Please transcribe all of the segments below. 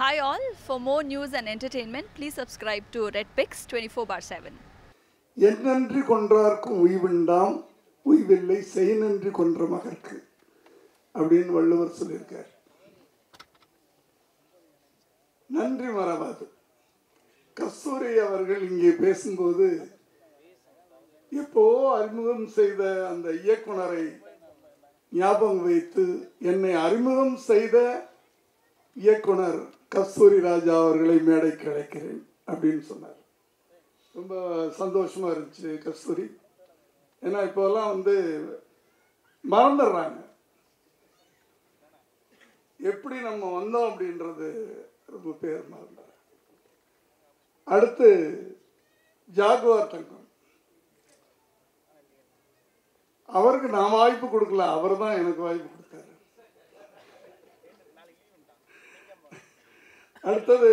Hi all, for more news and entertainment, please subscribe to Red Pix 24 bar 7. என்னன்றி கொன்றார்க்கும் உய்வுண்டாம் உய்வில்லை செய்நன்றி கொன்ற மகற்கு அப்படின்னு வள்ளுவர் சொல்லியிருக்கார் நன்றி மறவாது கஸ்தூரி அவர்கள் இங்கே பேசும்போது எப்போ அறிமுகம் செய்த அந்த இயக்குனரை ஞாபகம் வைத்து என்னை அறிமுகம் செய்த இயக்குனர் கஸ்தூரி ராஜா அவர்களை மேடைக்கு அழைக்கிறேன் அப்படின்னு சொன்னார் ரொம்ப சந்தோஷமா இருந்துச்சு கஸ்தூரி ஏன்னா இப்போல்லாம் வந்து மறந்துடுறாங்க எப்படி நம்ம வந்தோம் அப்படின்றது ரொம்ப பேர் மறந்துடுறாங்க அடுத்து ஜாகுவார் தங்கம் அவருக்கு நான் வாய்ப்பு கொடுக்கல அவர் தான் எனக்கு வாய்ப்பு கொடுத்தாரு அடுத்தது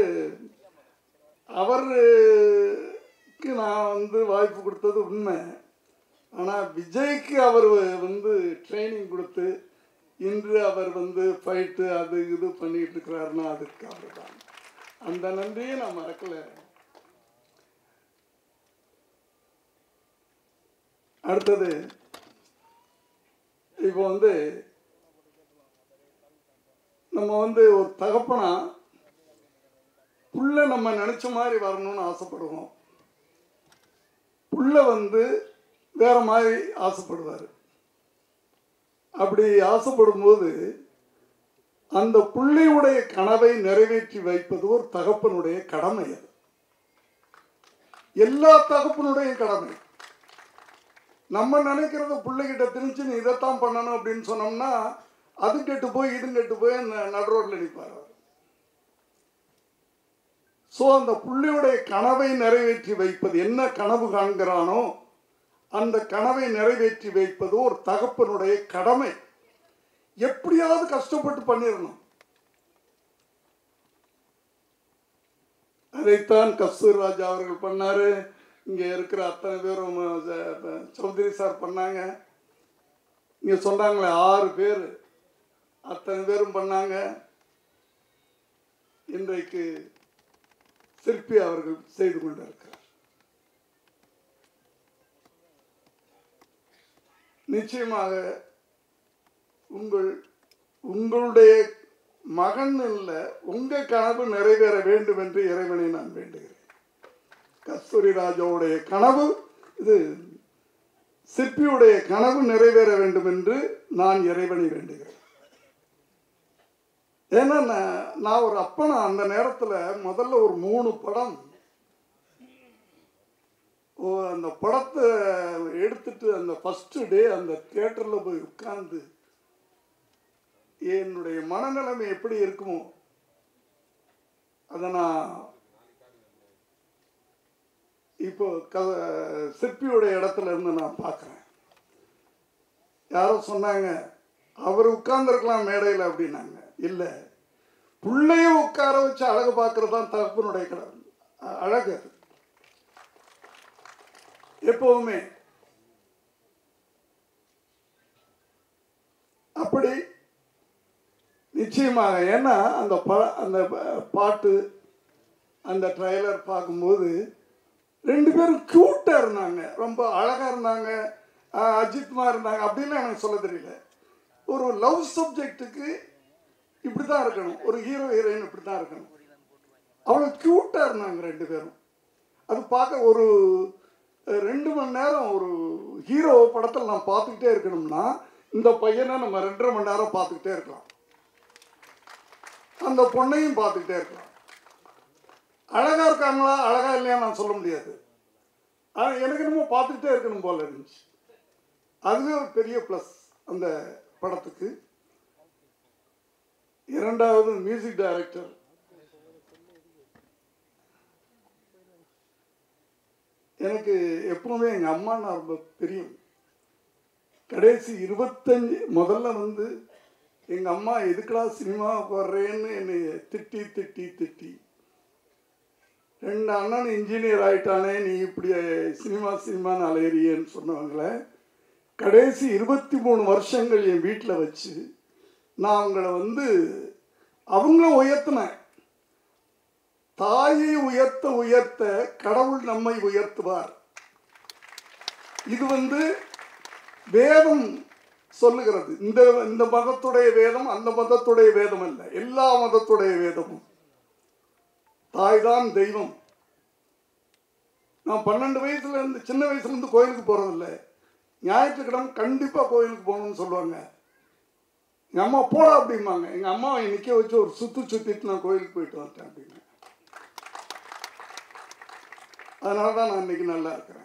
அவருக்கு நான் வந்து வாய்ப்பு கொடுத்தது உண்மை ஆனால் விஜய்க்கு அவர் வந்து ட்ரைனிங் கொடுத்து இன்று அவர் வந்து ஃபைட்டு அது இது பண்ணிட்டு இருக்கிறாருன்னா அதுக்கு அவர் தான் அந்த நன்றியை நான் மறக்கல அடுத்தது இப்போ வந்து நம்ம வந்து ஒரு தகப்பனா புள்ள நம்ம நினைச்ச மாதிரி வரணும்னு ஆசைப்படுவோம் புள்ள வந்து வேற மாதிரி ஆசைப்படுவார் அப்படி ஆசைப்படும்போது அந்த புள்ளையுடைய கனவை நிறைவேற்றி வைப்பது ஒரு தகப்பனுடைய கடமை அது எல்லா தகப்பனுடைய கடமை நம்ம நினைக்கிறத பிள்ளைகிட்ட திணிச்சு நீ இதைத்தான் பண்ணணும் அப்படின்னு சொன்னோம்னா அது கெட்டு போய் இது கெட்டு போய் நடு ரோட்ல நிற்பார் அவர் ஸோ அந்த புள்ளியுடைய கனவை நிறைவேற்றி வைப்பது என்ன கனவு காண்கிறானோ அந்த கனவை நிறைவேற்றி வைப்பது ஒரு தகப்பனுடைய கடமை எப்படியாவது கஷ்டப்பட்டு பண்ணிடணும் அதைத்தான் கஸ்தூர் ராஜா அவர்கள் பண்ணாரு இங்க இருக்கிற அத்தனை பேரும் அஹ், சௌத்ரி சார் பண்ணாங்க இங்க சொன்னாங்களே ஆறு பேர் அத்தனை பேரும் பண்ணாங்க இன்றைக்கு சிற்பி அவர்கள் செய்து கொண்டிருக்கிறார் நிச்சயமாக உங்கள் உங்களுடைய மகன் இல்லை உங்க கனவு நிறைவேற வேண்டும் என்று இறைவனை நான் வேண்டுகிறேன் கஸ்தூரி ராஜாவுடைய கனவு இது சிற்பியுடைய கனவு நிறைவேற வேண்டும் என்று நான் இறைவனை வேண்டுகிறேன் ஏன்னா நான் நான் ஒரு அப்பனா அந்த நேரத்தில் முதல்ல ஒரு மூணு படம் ஓ அந்த படத்தை எடுத்துட்டு அந்த ஃபஸ்ட்டு டே அந்த தியேட்டரில் போய் உட்கார்ந்து என்னுடைய மனநிலைமை எப்படி இருக்குமோ அதை நான் இப்போ க சிற்பியோட இடத்துல இருந்து நான் பார்க்குறேன் யாரோ சொன்னாங்க அவர் உட்கார்ந்துருக்கலாம் மேடையில் அப்படின்னாங்க இல்லை பிள்ளைய உட்கார வச்சு அழகு பார்க்கறது தான் தகப்பனுடைய கடவுள் அ- அழகு அது எப்பவுமே அப்படி நிச்சயமாக ஏன்னா அந்த ப அந்த ப- பாட்டு அந்த ட்ரைலர் பார்க்கும்போது ரெண்டு பேரும் க்யூட்டாக இருந்தாங்க ரொம்ப அழகாக இருந்தாங்க ஆஹ் அஜித்மா இருந்தாங்க அப்படின்லாம் எனக்கு சொல்ல தெரியல ஒரு லவ் சப்ஜெக்ட்டுக்கு இப்படி தான் இருக்கணும் ஒரு ஹீரோ ஹீரோயின் இப்படி தான் இருக்கணும் அவ்வளோ க்யூட்டாக இருந்தாங்க ரெண்டு பேரும் அது பார்க்க ஒரு அஹ், ரெண்டு மணி நேரம் ஒரு ஹீரோ படத்தில் நான் பார்த்துக்கிட்டே இருக்கணும்னா இந்த பையனை நம்ம ரெண்டரை மணி நேரம் பார்த்துக்கிட்டே இருக்கலாம் அந்த பொண்ணையும் பார்த்துக்கிட்டே இருக்கலாம் அழகா இருக்காங்களா அழகா இல்லையா நான் சொல்ல முடியாது ஆனால் எனக்கு என்னமோ பார்த்துக்கிட்டே இருக்கணும் போல இருந்துச்சு அதுவே ஒரு பெரிய ப்ளஸ் அந்த படத்துக்கு இரண்டாவது மியூசிக் டைரக்டர் எனக்கு எப்பவுமே எங்கள் அம்மா நான் ரொம்ப பிரியம் கடைசி இருபத்தஞ்சு முதல்ல வந்து எங்கள் அம்மா எதுக்குடா சினிமாவுக்கு வர்றேன்னு என்னை திட்டி திட்டி திட்டி ரெண்டு அண்ணன் இன்ஜினியர் ஆயிட்டானே நீ இப்படி சினிமா சினிமான்னு அலையறியேன்னு சொன்னவங்கள கடைசி இருபத்தி மூணு வருஷங்கள் என் வீட்டில் வச்சு நான் அவங்கள வந்து அவங்கள உயர்த்தினேன் உயர்த்த உயர்த்த கடவுள் நம்மை உயர்த்துவார் இது வந்து வேதம் சொல்லுகிறது இந்த இந்த மதத்துடைய வேதம் அந்த மதத்துடைய வேதம் அல்ல எல்லா மதத்துடைய வேதமும் தாய்தான் தெய்வம் நான் பன்னெண்டு வயசுல இருந்து சின்ன வயசுல இருந்து கோயிலுக்கு போறதில்ல ஞாயிற்றுக்கிழமை கண்டிப்பா கோயிலுக்கு போகணும்னு சொல்லுவாங்க எங்க அம்மா போடா அப்படிம்பாங்க எங்க அம்மாவை நிக்க வச்சு ஒரு சுத்து சுத்திட்டு நான் கோயிலுக்கு போயிட்டு வந்துட்டேன் அப்படின்னு அதனால தான் நான் இன்னைக்கு நல்லா இருக்கிறேன்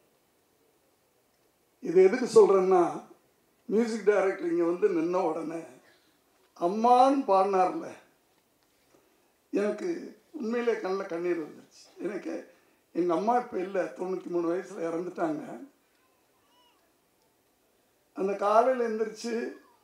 இது எதுக்கு சொல்றேன்னா மியூசிக் டைரக்டர் இங்க வந்து நின்ன உடனே அம்மான்னு பாடினார்ல எனக்கு உண்மையிலே கண்ணில் கண்ணீர் வந்துருச்சு எனக்கு எங்கள் அம்மா இப்போ இல்லை தொண்ணூற்றி மூணு வயசில் இறந்துட்டாங்க அந்த காலையில் எந்திரிச்சு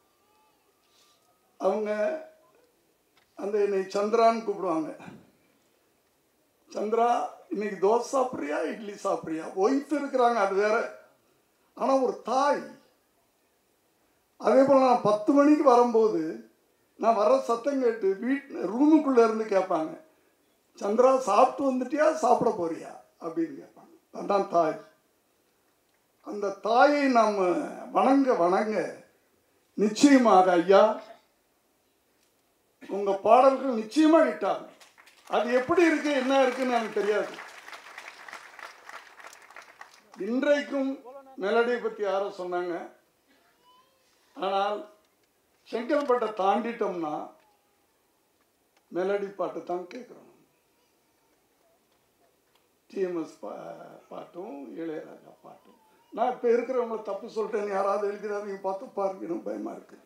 அவங்க அந்த என்னை சந்திரான்னு கூப்பிடுவாங்க சந்திரா இன்னைக்கு தோசை சாப்பிட்றியா இட்லி சாப்பிட்றியா ஒய்ஃப் இருக்கிறாங்க அது வேற ஆனால் ஒரு தாய் அதே போல் நான் பத்து மணிக்கு வரும்போது நான் வர சத்தம் கேட்டு வீட் ரூமுக்குள்ளே இருந்து கேட்பாங்க சந்திரா சாப்பிட்டு வந்துட்டியா சாப்பிட போறியா அப்படின்னு கேட்பாங்க அதான் தாய் அந்த தாயை நாம் வணங்க வணங்க நிச்சயமாக ஐயா உங்க பாடல்கள் நிச்சயமா இட்டாங்க அது எப்படி இருக்கு என்ன இருக்குன்னு எனக்கு தெரியாது இன்றைக்கும் மெலடியை பத்தி யாரோ சொன்னாங்க ஆனால் செங்கல்பட்டை தாண்டிட்டோம்னா மெலடி பாட்டு தான் கேட்குறோம் டிஎம்எஸ் பா பாட்டும் இளையராஜா பாட்டும் நான் இப்போ இருக்கிறவங்கள தப்பு சொல்லிட்டேன்னு யாராவது எழுதிடாதீங்க பார்த்து பாருங்க பயமா இருக்கு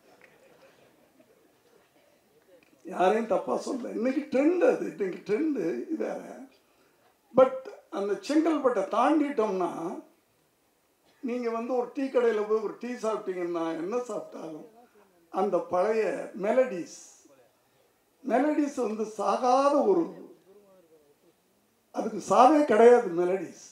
யாரையும் தப்பா சொல்ல இன்னைக்கு ட்ரெண்ட் அது இன்னைக்கு ட்ரெண்டு வேற பட் அந்த செங்கல்பட்டை தாண்டிட்டோம்னா நீங்க வந்து ஒரு டீ கடையில் போய் ஒரு டீ சாப்பிட்டீங்கன்னா என்ன சாப்பிட்டாலும் அந்த பழைய மெலடிஸ் மெலடிஸ் வந்து சாகாத ஒரு அதுக்கு சாவே கிடையாது மெலடிஸ்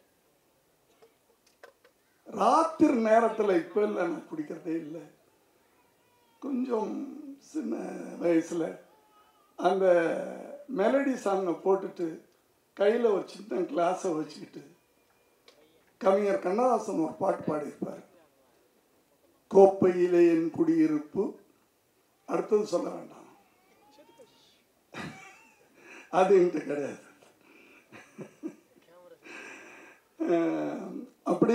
ராத்திரி நேரத்தில் இப்போ இல்லை நான் குடிக்கிறதே இல்லை கொஞ்சம் சின்ன வயசில் அந்த மெலடி சாங்கை போட்டுட்டு கையில் ஒரு சின்ன கிளாஸை வச்சுக்கிட்டு கவிஞர் கண்ணதாசன் ஒரு பாட்டு பாடியிருப்பார் கோப்பையிலே என் குடியிருப்பு அடுத்தது சொல்ல வேண்டாம் அது என்கிட்ட கிடையாது அஹ், அப்படி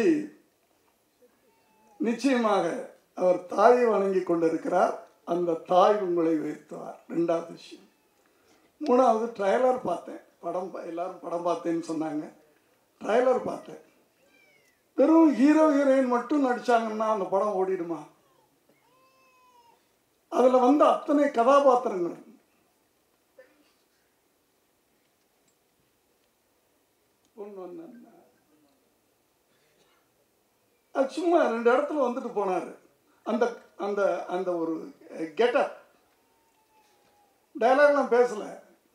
நிச்சயமாக அவர் தாயை வணங்கி கொண்டிருக்கிறார் அந்த தாய் உங்களை உயர்த்துவார் ரெண்டாவது விஷயம் மூணாவது ட்ரைலர் பார்த்தேன் படம் பா- எல்லாரும் படம் பார்த்தேன்னு சொன்னாங்க ட்ரைலர் பார்த்தேன் வெறும் ஹீரோ ஹீரோயின் மட்டும் நடிச்சாங்கன்னா அந்த படம் ஓடிடுமா அதுல வந்த அத்தனை கதாபாத்திரங்கள் பொண்ணு வந்தா அது சும்மா ரெண்டு இடத்துல வந்துட்டு போனாரு அந்த அந்த அந்த ஒரு கெட்டப் டைலாக்லாம் பேசல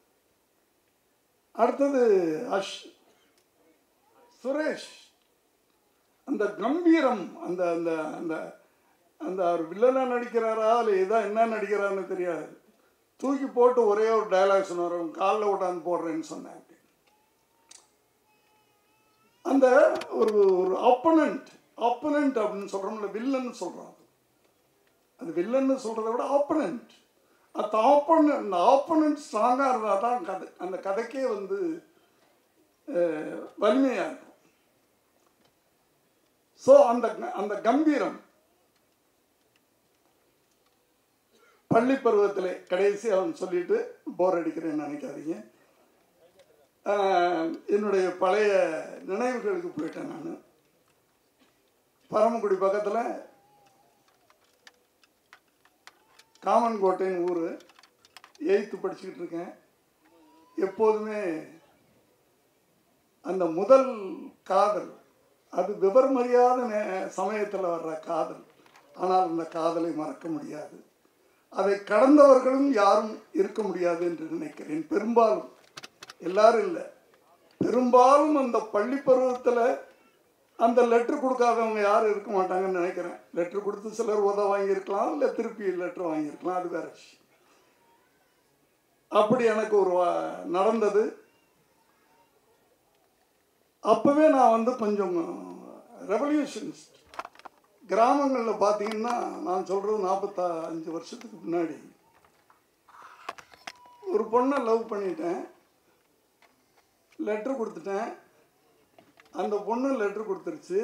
அடுத்தது அஷ் சுரேஷ் அந்த கம்பீரம் அந்த அந்த அந்த அந்த அவர் வில்லனா நடிக்கிறாரா இல்லை இதான் என்ன நடிக்கிறான்னு தெரியாது தூக்கி போட்டு ஒரே ஒரு டயலாக் சொன்னார் "உன் காலில் விட்டாந்து போடுறேன்னு சொன்னேன் அந்த ஒரு ஒரு ஆப்பனண்ட் ஆப்பனண்ட் அப்படின்னு சொல்கிறோம்ல வில்லன்னு சொல்கிறோம் அது வில்லன்னு சொல்கிறத விட ஆப்பனண்ட் அந்த ஆப்பனண்ட் அந்த ஆப்பனண்ட் ஸ்ட்ராங்காக இருந்தால் தான் கதை அந்த கதைக்கே வந்து அஹ், வலிமையா இருக்கும் ஸோ அந்த அந்த கம்பீரம் பள்ளி பருவத்திலே கடைசி அவன் சொல்லிட்டு போர் அடிக்கிறேன்னு நினைக்காதீங்க ஆஹ், என்னுடைய பழைய நினைவுகளுக்கு போயிட்டேன் நான் பரமக்குடி பக்கத்தில் காமன்கோட்டைன்னு ஊர் எயித்து படிச்சுக்கிட்டு இருக்கேன் எப்போதுமே அந்த முதல் காதல் அது விவரமறியாத நே- சமயத்தில் வர்ற காதல் ஆனால் அந்த காதலை மறக்க முடியாது அதை கடந்தவர்களும் யாரும் இருக்க முடியாது என்று நினைக்கிறேன் பெரும்பாலும் எல்லாரும் இல்லை பெரும்பாலும் அந்த பள்ளி பருவத்தில் அந்த லெட்டர் கொடுக்காதவங்க யாரும் இருக்க மாட்டாங்கன்னு நினைக்கிறேன் லெட்டர் கொடுத்து சிலர் உத வாங்கியிருக்கலாம் இல்லை திருப்பி லெட்டர் வாங்கியிருக்கலாம் அது வேற விஷயம் அப்படி எனக்கு ஒரு வா- நடந்தது அப்போவே நான் வந்து கொஞ்சம் ரெவல்யூஷனிஸ்ட் கிராமங்களில் பார்த்தீங்கன்னா நான் சொல்கிறது நாற்பத்தா அஞ்சு வருஷத்துக்கு முன்னாடி ஒரு பொண்ணை லவ் பண்ணிட்டேன் லெட்ரு கொடுத்துட்டேன் அந்த பொண்ணு லெட்ரு கொடுத்துருச்சு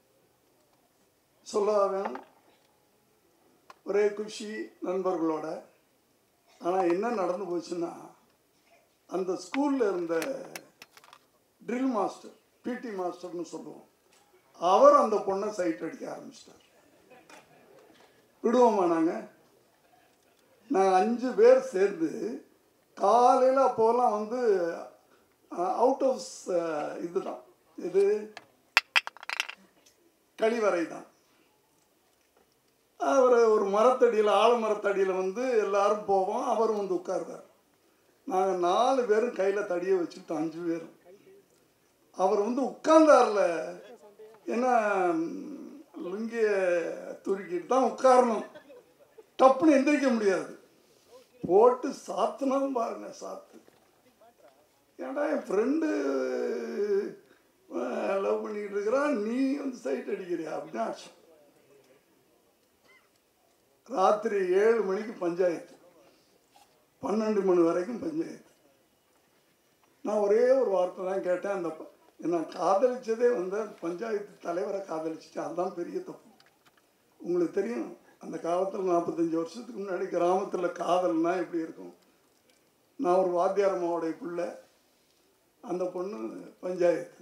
சொல்லாவேன் ஒரே குஷி நண்பர்களோட ஆனால் என்ன நடந்து போச்சுன்னா அந்த ஸ்கூலில் இருந்த ட்ரில் மாஸ்டர் பிடி மாஸ்டர்னு சொல்லுவோம் அவர் அந்த பொண்ணை சைட் அடிக்க ஆரம்பிச்சிட்டார் விடுவோமா நாங்கள் நாங்கள் அஞ்சு பேர் சேர்ந்து காலையில் அப்போலாம் வந்து அவுட் ஆஃப் இதுதான் இது கழிவறை தான் அவர் ஒரு மரத்தடியில் ஆலமரத்தடியில் வந்து எல்லாரும் போவோம் அவரும் வந்து உட்காருவார் நாங்கள் நாலு பேரும் கையில் தடியை வச்சுக்கிட்டோம் அஞ்சு பேரும் அவர் வந்து உட்கார்ந்தார்ல என்ன லுங்கிய துருக்கிட்டு தான் உட்காரணும் டப்புன்னு எந்திரிக்க முடியாது போட்டு சாத்துனதும் பாருங்க சாத்து ஏன்டா என் ஃப்ரெண்டு லவ் பண்ணிக்கிட்டு இருக்கிறான் நீ வந்து சைட் அடிக்கிறியா அப்படின்னு ஆச்சு ராத்திரி ஏழு மணிக்கு பஞ்சாயத்து பன்னெண்டு மணி வரைக்கும் பஞ்சாயத்து நான் ஒரே ஒரு வார்த்தை தான் கேட்டேன் அந்த ப- நான் காதலிச்சதே வந்து அந்த பஞ்சாயத்து தலைவரை காதலிச்சிட்டேன் அதுதான் பெரிய தப்பு உங்களுக்கு தெரியும் அந்த காலத்தில் நாற்பத்தஞ்சு வருஷத்துக்கு முன்னாடி கிராமத்தில் காதல்னா எப்படி இருக்கும் நான் ஒரு வாத்தியார் அம்மாவுடைய பிள்ளை அந்த பொண்ணு பஞ்சாயத்து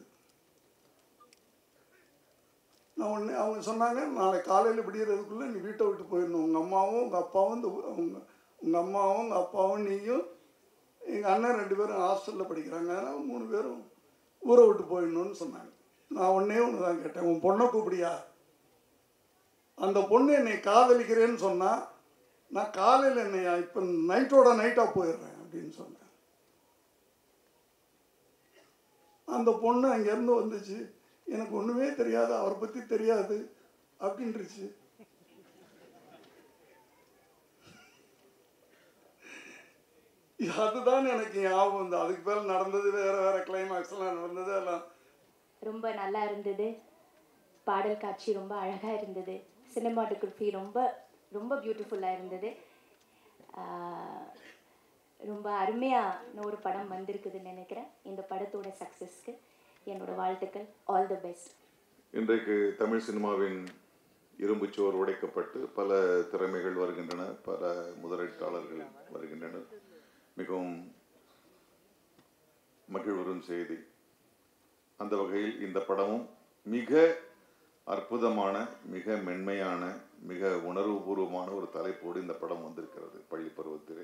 நான் உடனே அவங்க சொன்னாங்க நாளை காலையில் விடியறதுக்குள்ளே நீ வீட்டை விட்டு போயிடணும் உங்கள் அம்மாவும் உங்கள் அப்பாவும் இந்த ஊ- உங்க உங்கள் அம்மாவும் உங்கள் அப்பாவும் நீயும் எங்கள் அண்ணன் ரெண்டு பேரும் ஹாஸ்டலில் படிக்கிறாங்க அதனால் மூணு பேரும் ஊரை விட்டு போயிடணும்னு சொன்னாங்க நான் ஒன்றே ஒன்று தான் கேட்டேன் உன் பொண்ணை கூப்பிடியா அந்த பொண்ணு என்னை காதலிக்கிறேன்னு சொன்னால் நான் காலையில் என்னை இப்போ நைட்டோட நைட்டாக போயிடுறேன் அப்படின்னு சொன்னேன் அந்த பொண்ணு அங்கேருந்து வந்துச்சு எனக்கு ஒன்றுமே தெரியாது அவரை பற்றி தெரியாது அப்படின்ருச்சு அதுதான் எனக்கு ஞாபகம் வந்து அதுக்கு மேலே நடந்தது வேற வேற கிளைமாக்ஸ்லாம் நடந்தது எல்லாம் ரொம்ப நல்லா இருந்தது பாடல் காட்சி ரொம்ப அழகாக இருந்தது சினிமாட்டோகிராஃபி ரொம்ப ரொம்ப பியூட்டிஃபுல்லாக இருந்தது ஆஹ் ரொம்ப அருமையான ஒரு படம் வந்திருக்குதுன்னு நினைக்கிறேன் இந்த படத்தோட சக்ஸஸ்க்கு என்னோட வாழ்த்துக்கள் ஆல் தி பெஸ்ட் இன்றைக்கு தமிழ் சினிமாவின் இரும்புச்சுவர் உடைக்கப்பட்டு பல திறமைகள் வருகின்றன பல முதலீட்டாளர்கள் வருகின்றனர் மிகவும் மகிழ்வரும் செய்தி அந்த வகையில் இந்த படமும் மிக அற்புதமான மிக மென்மையான மிக உணர்வுபூர்வமான ஒரு தலைப்போடு இந்த படம் வந்திருக்கிறது பள்ளி பருவத்திலே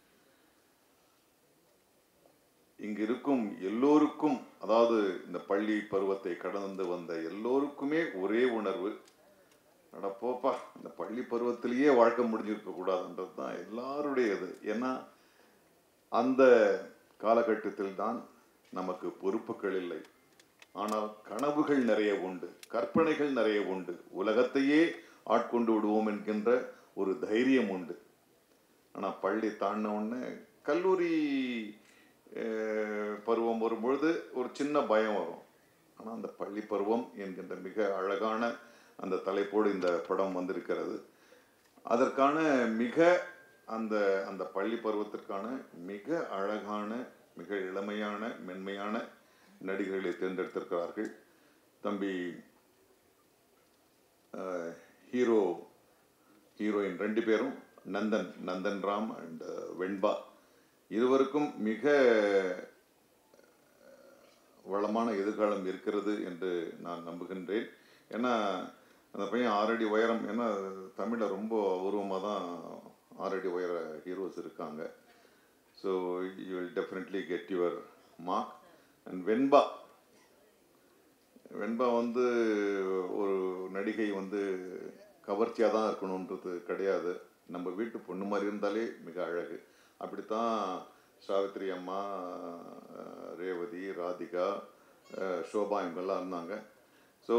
இங்கு இருக்கும் எல்லோருக்கும் அதாவது இந்த பள்ளி பருவத்தை கடந்து வந்த எல்லோருக்குமே ஒரே உணர்வு அட போப்பா இந்த பள்ளி பருவத்திலேயே வாழ்க்கை முடிஞ்சிருக்க கூடாதுன்றது தான் எல்லாருடைய இது ஏன்னா அந்த காலகட்டத்தில் தான் நமக்கு பொறுப்புகள் இல்லை ஆனால் கனவுகள் நிறைய உண்டு கற்பனைகள் நிறைய உண்டு உலகத்தையே ஆட்கொண்டு விடுவோம் என்கின்ற ஒரு தைரியம் உண்டு ஆனால் பள்ளி தாண்டின உடனே கல்லூரி அஹ், பருவம் வரும்பொழுது ஒரு சின்ன பயம் வரும் ஆனால் அந்த பள்ளி பருவம் என்கின்ற மிக அழகான அந்த தலைப்போடு இந்த படம் வந்திருக்கிறது அதற்கான மிக அந்த அந்த பள்ளி பருவத்திற்கான மிக அழகான மிக இளமையான மென்மையான நடிகர்களை தேர்ந்தெடுத்திருக்கிறார்கள் தம்பி அஹ், ஹீரோ ஹீரோயின் ரெண்டு பேரும் நந்தன் நந்தன் ராம் அண்ட் வெண்பா இருவருக்கும் மிக வளமான எதிர்காலம் இருக்கிறது என்று நான் நம்புகின்றேன் ஏன்னா அந்த பையன் ஆறடி உயரம் ஏன்னா தமிழில் ரொம்ப அபூர்வமாக தான் ஆறடி உயர ஹீரோஸ் இருக்காங்க so you will definitely get your mark and Venba Venba வந்து ஒரு நடிகை வந்து கவர்ச்சியாக தான் இருக்கணுன்றது கிடையாது நம்ம வீட்டு பொண்ணு மாதிரி இருந்தாலே மிக அழகு அப்படித்தான் சாவித்திரி அம்மா அஹ், ரேவதி ராதிகா அஹ், சோபா இவங்கெல்லாம் இருந்தாங்க ஸோ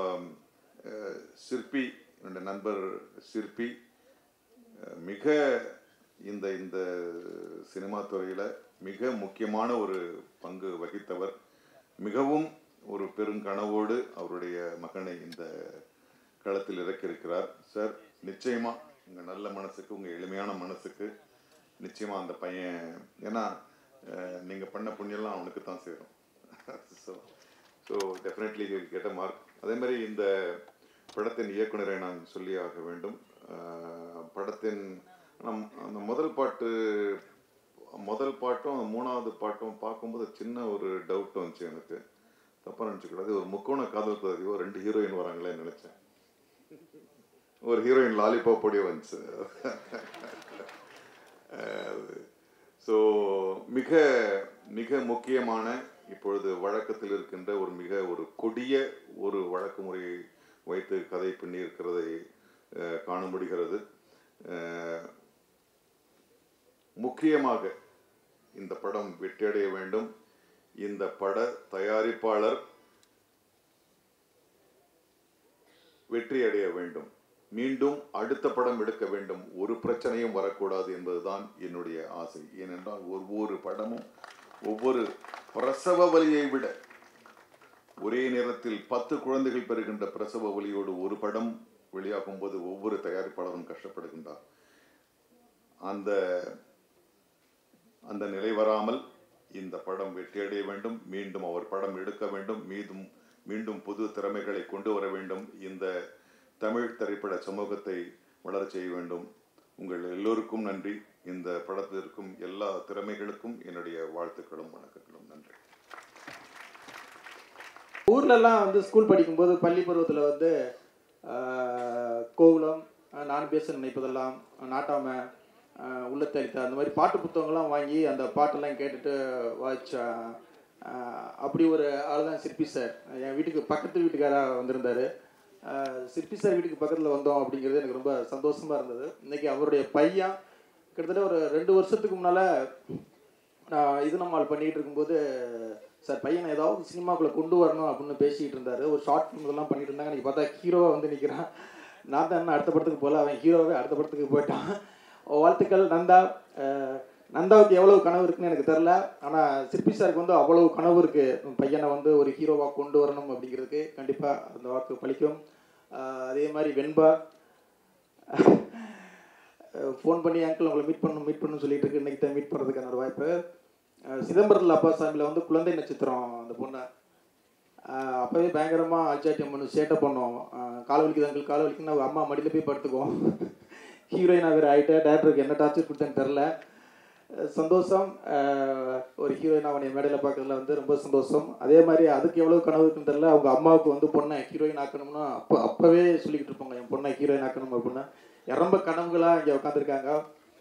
சிற்பி என்னுடைய நண்பர் சிற்பி அஹ், மிக இந்த இந்த சினிமா துறையில் மிக முக்கியமான ஒரு பங்கு வகித்தவர் மிகவும் ஒரு பெருங்கனவோடு அவருடைய மகனை இந்த களத்தில் இறக்கியிருக்கிறார் சார் நிச்சயமா உங்க நல்ல மனசுக்கு உங்க எளிமையான மனசுக்கு நிச்சயமா அந்த பையன் ஏன்னா அஹ், நீங்க பண்ண புண்ணியெல்லாம் அவனுக்கு தான் சேரும் so so definitely get mark அதே மாதிரி இந்த படத்தின் இயக்குனரை நான் சொல்லி ஆக வேண்டும் அஹ், படத்தின் நம் அந்த முதல் பாட்டு முதல் பாட்டும் அந்த மூணாவது பாட்டும் பார்க்கும்போது சின்ன ஒரு டவுட் வந்துச்சு எனக்கு தப்பாக நினச்சிக்கூடாது ஒரு முக்கோண காதல் கதையோ ரெண்டு ஹீரோயின் வராங்களே நினச்சேன் ஒரு ஹீரோயின் லாலிபாப்போடய வந்துச்சு ஸோ மிக மிக முக்கியமான இப்பொழுது வழக்கத்தில் இருக்கின்ற ஒரு மிக ஒரு கொடிய ஒரு வழக்கு முறையை வைத்து கதை பின்னி இருக்கிறதை அஹ், காண முடிகிறது அஹ், முக்கியமாக இந்த படம் வெற்றியடைய வேண்டும் இந்த பட தயாரிப்பாளர் வெற்றி அடைய வேண்டும் மீண்டும் அடுத்த படம் எடுக்க வேண்டும் ஒரு பிரச்சனையும் வரக்கூடாது என்பதுதான் என்னுடைய ஆசை ஏனென்றால் ஒவ்வொரு படமும் ஒவ்வொரு பிரசவ வலியை விட ஒரே நேரத்தில் பத்து குழந்தைகள் பெறுகின்ற பிரசவ வலியோடு ஒரு படம் வெளியாகும் போது ஒவ்வொரு தயாரிப்பாளரும் கஷ்டப்படுகின்றார் அந்த அந்த நிலை வராமல் இந்த படம் வெற்றியடைய வேண்டும் மீண்டும் அவர் படம் எடுக்க வேண்டும் மீண்டும் மீண்டும் புது திறமைகளை கொண்டு வர வேண்டும் இந்த தமிழ் திரைப்பட சமூகத்தை வளரச் செய்ய வேண்டும் உங்கள் எல்லோருக்கும் நன்றி இந்த படத்தில் இருக்கும் எல்லா திறமைகளுக்கும் என்னுடைய வாழ்த்துக்களும் வணக்கங்களும் நன்றி ஊர்லலாம் வந்து ஸ்கூல் படிக்கும்போது பள்ளி பருவத்தில் வந்து ஆஹ், கோகுலம் ஆஹ், நான் பேச நினைப்பதெல்லாம் நாட்டாம ஆஹ், உள்ளத்தளித்த அந்த மாதிரி பாட்டு புத்தகங்கள்லாம் வாங்கி அந்த பாட்டெல்லாம் கேட்டுட்டு வாய்ச்ச அப்படி ஒரு ஆள் தான் சிற்பி சார் என் வீட்டுக்கு பக்கத்து வீட்டுக்காராக வந்திருந்தார் சிற்பி சார் வீட்டுக்கு பக்கத்தில் வந்தோம் அப்படிங்கிறது எனக்கு ரொம்ப சந்தோஷமாக இருந்தது இன்னைக்கு அவருடைய பையன் கிட்டத்தட்ட ஒரு ரெண்டு வருஷத்துக்கு முன்னால் நான் இது நம்மால் பண்ணிகிட்டு இருக்கும்போது சார் பையனை ஏதாவது சினிமாக்குள்ளே கொண்டு வரணும் அப்படின்னு பேசிக்கிட்டு இருந்தார் ஒரு ஷார்ட் ஃபிலிம் இதெல்லாம் பண்ணிட்டு இருந்தாங்க இன்னைக்கு பார்த்தா ஹீரோவாக வந்து நிற்கிறான் நான் தான் என்ன அடுத்த படத்துக்கு போகல அவன் ஹீரோவே அடுத்த படத்துக்கு போயிட்டான் வாழ்த்துக்கள் நந்தா அஹ், நந்தாவுக்கு எவ்வளவு கனவு இருக்குன்னு எனக்கு தெரில ஆனால் சிற்பி சாருக்கு வந்து அவ்வளவு கனவு இருக்குது பையனை வந்து ஒரு ஹீரோவாக கொண்டு வரணும் அப்படிங்கிறதுக்கு கண்டிப்பாக அந்த வாக்கு பலிக்கும் அஹ், அதே மாதிரி வெண்பா ஃபோன் பண்ணி அங்கிள் உங்களை மீட் பண்ணணும் மீட் பண்ணணும்னு சொல்லிட்டு இருக்கு இன்னைக்கு தான் மீட் பண்ணுறதுக்கு என்னோட வாய்ப்பு அஹ் சிதம்பரத்தில் அப்பா சாமியில் வந்து குழந்தை நட்சத்திரம் அந்த பொண்ணை அஹ் அப்போவே பயங்கரமாக அல்சாட்டியம் பண்ணு சேட்டை பண்ணோம் அஹ் கால் வலிக்குது அங்கிள் கால் வலிக்குன்னு அவங்க அம்மா மடியில் போய் படுத்துக்குவோம் ஹீரோயினாக வேறு ஆகிட்டேன் டேரக்டருக்கு என்ன டார்ச்சர் கொடுத்தேன்னு தெரில அஹ் சந்தோஷம் அஹ் ஒரு ஹீரோயின் அவனை மேடையில் பார்க்கறதுல வந்து ரொம்ப சந்தோஷம் அதே மாதிரி அதுக்கு எவ்வளோ கனவு இருக்குன்னு தெரில அவங்க அம்மாவுக்கு வந்து பொண்ணை ஹீரோயின் ஆக்கணும்னு அப்போ அப்போவே சொல்லிக்கிட்டு இருப்பாங்க என் பொண்ணை ஹீரோயின் ஆக்கணும் அப்படின்னா ரொம்ப கனவுகளாக இங்கே உட்காந்துருக்காங்க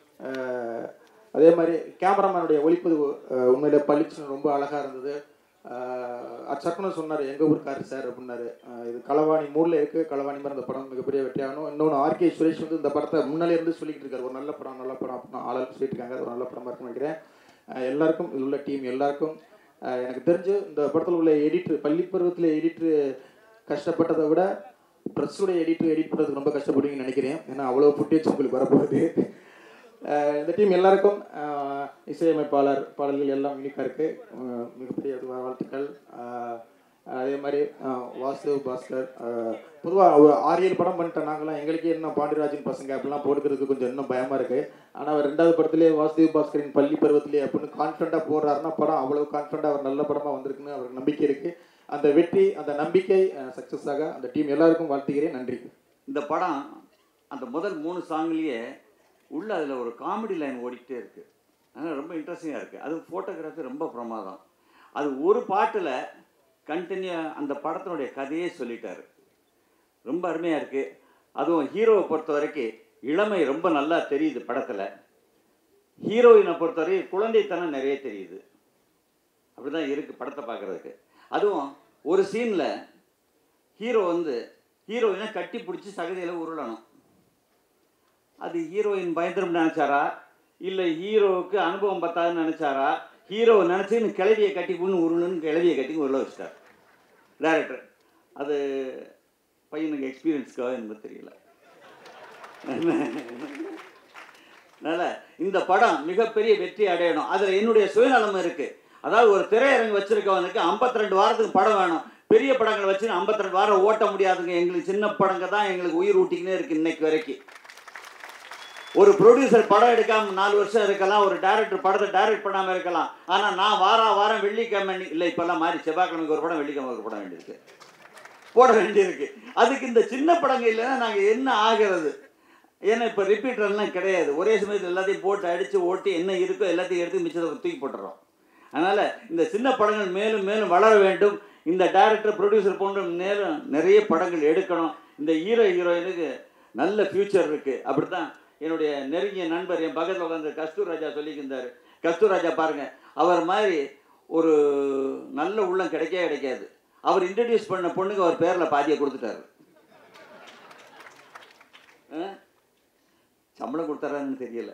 அதே மாதிரி கேமராமேனுடைய ஒளிப்பதிவு அஹ் உண்மையிலே பளிச்சுன்னு ரொம்ப அழகாக இருந்தது அச்சக்குன்னு சொன்னார் எங்கள் ஊருக்காரு சார் அப்படின்னாரு அஹ் இது களவாணி மூடில் இருக்குது களவாணி மாதிரி அந்த படம் மிகப்பெரிய வெற்றியாகணும் இன்னொன்று ஆர்கே சுரேஷ் வந்து இந்த படத்தை முன்னாலே இருந்து சொல்லிக்கிட்டு இருக்காரு ஒரு நல்ல படம் நல்ல படம் அப்படின்னு ஆளால் சொல்லிட்டு இருக்காங்க அது ஒரு நல்ல படமாக இருக்குன்னு நினைக்கிறேன் அஹ் எல்லாருக்கும் இதில் உள்ள டீம் எல்லாருக்கும் அஹ் எனக்கு தெரிஞ்சு இந்த படத்தில் உள்ள எடிட்ரு பள்ளி பருவத்தில் எடிட்ரு கஷ்டப்பட்டதை விட ப்ரெஸ்ஸுடைய எடிட்ரு எடிட் பண்ணுறதுக்கு ரொம்ப கஷ்டப்படுவீங்கன்னு நினைக்கிறேன் ஏன்னா அவ்வளோ ஃபுட்டேஜ் உங்களுக்கு வரப்போகுது அஹ் இந்த டீம் எல்லாருக்கும் அஹ் இசையமைப்பாளர் பாடல்கள் எல்லாம் யூனிக்காக இருக்குது மிகப்பெரிய இது வாழ்த்துக்கள் அஹ் அதே மாதிரி அஹ் வாசுதேவ் பாஸ்கர் பொதுவாக ஒரு ஆறு ஏழு படம் பண்ணிட்டோம் நாங்களாம் எங்களுக்கே இன்னும் பாண்டியராஜன் பசங்க அப்படிலாம் போடுறதுக்கு கொஞ்சம் இன்னும் பயமாக இருக்குது ஆனால் அவர் ரெண்டாவது படத்துலேயே வாசுதேவ் பாஸ்கரின் பள்ளி பருவத்திலே அப்படின்னு கான்ஃபிடண்ட்டாக போடுறாருன்னா படம் அவ்வளோ கான்ஃபிடண்ட்டாக அவர் நல்ல படமாக வந்திருக்குன்னு அவருக்கு நம்பிக்கை இருக்குது அந்த வெற்றி அந்த நம்பிக்கை சக்ஸஸ் ஆக அந்த டீம் எல்லாருக்கும் வாழ்த்துகிறேன் நன்றி இந்த படம் அந்த முதல் மூணு சாங்லேயே உள்ள அதில் ஒரு காமெடி லைன் ஓடிக்கிட்டே இருக்குது அதனால் ரொம்ப இன்ட்ரெஸ்டிங்காக இருக்குது அது ஃபோட்டோகிராஃபி ரொம்ப பிரமாதம் அது ஒரு பாட்டில் கண்டினியூ அந்த படத்தினுடைய கதையே சொல்லிட்டாரு ரொம்ப அருமையாக இருக்குது அதுவும் ஹீரோவை பொறுத்த வரைக்கும் இளமை ரொம்ப நல்லா தெரியுது படத்தில் ஹீரோயினை பொறுத்தவரை குழந்தைத்தனம் நிறைய தெரியுது அப்படி தான் இருக்குது படத்தை பார்க்குறதுக்கு அதுவும் ஒரு சீனில் ஹீரோ வந்து ஹீரோயினை கட்டி பிடிச்சி சகதியில் உருளணும் அது ஹீரோயின் பயந்துரும் நினச்சாரா இல்லை ஹீரோவுக்கு அனுபவம் பத்தாதுன்னு நினச்சாரா ஹீரோ நினச்சின்னு கிளவியை கட்டி புண்ணு உருளுன்னு கிளவியை கட்டி உருள வச்சிட்டார் டேரக்டர் அது பையனுக்கு எக்ஸ்பீரியன்ஸ்க்காக எனக்கு தெரியல அதனால் இந்த படம் மிகப்பெரிய வெற்றி அடையணும் அதில் என்னுடைய சுயநலம் இருக்குது அதாவது ஒரு திரையரங்கு வச்சிருக்கவனுக்கு 52 வாரத்துக்கு படம் வேணும் பெரிய படங்களை வச்சு 52 வாரம் ஓட்ட முடியாதுங்க எங்களுக்கு சின்ன படங்க தான் எங்களுக்கு உயிர் ஊட்டிக்கினே இருக்கு இன்னைக்கு வரைக்கும் ஒரு ப்ரொடியூசர் படம் எடுக்காம நாலு வருஷம் இருக்கலாம் ஒரு டைரக்டர் படத்தை டைரக்ட் பண்ணாம இருக்கலாம் ஆனா நான் வாரா வாரம் வெள்ளிக்கிழமை அன்னைக்கு- இல்ல இப்பெல்லாம் மாறி செவ்வாய்க்கிழமைக்கு ஒரு படம் வெள்ளிக்கிழமை ஒரு படம் வேண்டியிருக்கு போட வேண்டியிருக்கு அதுக்கு இந்த சின்ன படங்க இல்லைன்னா நாங்க என்ன ஆகிறது ஏன்னா இப்போ ரிப்பீட்டர்லாம் கிடையாது ஒரே சமயத்தில் எல்லாத்தையும் போட்டு அடித்து ஓட்டி என்ன இருக்கோ எல்லாத்தையும் எடுத்து மிச்சத்தை தூக்கி போட்டுறோம் அதனால் இந்த சின்ன படங்கள் மேலும் மேலும் வளர வேண்டும் இந்த டைரக்டர் ப்ரொடியூசர் போன்ற மேலும் நிறைய படங்கள் எடுக்கணும் இந்த ஹீரோ ஹீரோயினுக்கு நல்ல ஃப்யூச்சர் இருக்குது அப்படி தான் என்னுடைய நெருங்கிய நண்பர் என் பக்கத்தில் உட்காந்து கஸ்தூர் ராஜா சொல்லியிருந்தார் கஸ்தூர் ராஜா பாருங்கள் அவர் மாதிரி ஒரு நல்ல உள்ளம் கிடைக்கவே கிடைக்காது அவர் இன்ட்ரடியூஸ் பண்ண பொண்ணுக்கு அவர் பேரில் பாதியை கொடுத்துட்டாரு ஆ? சம்பளம் கொடுத்தாரான்னு தெரியல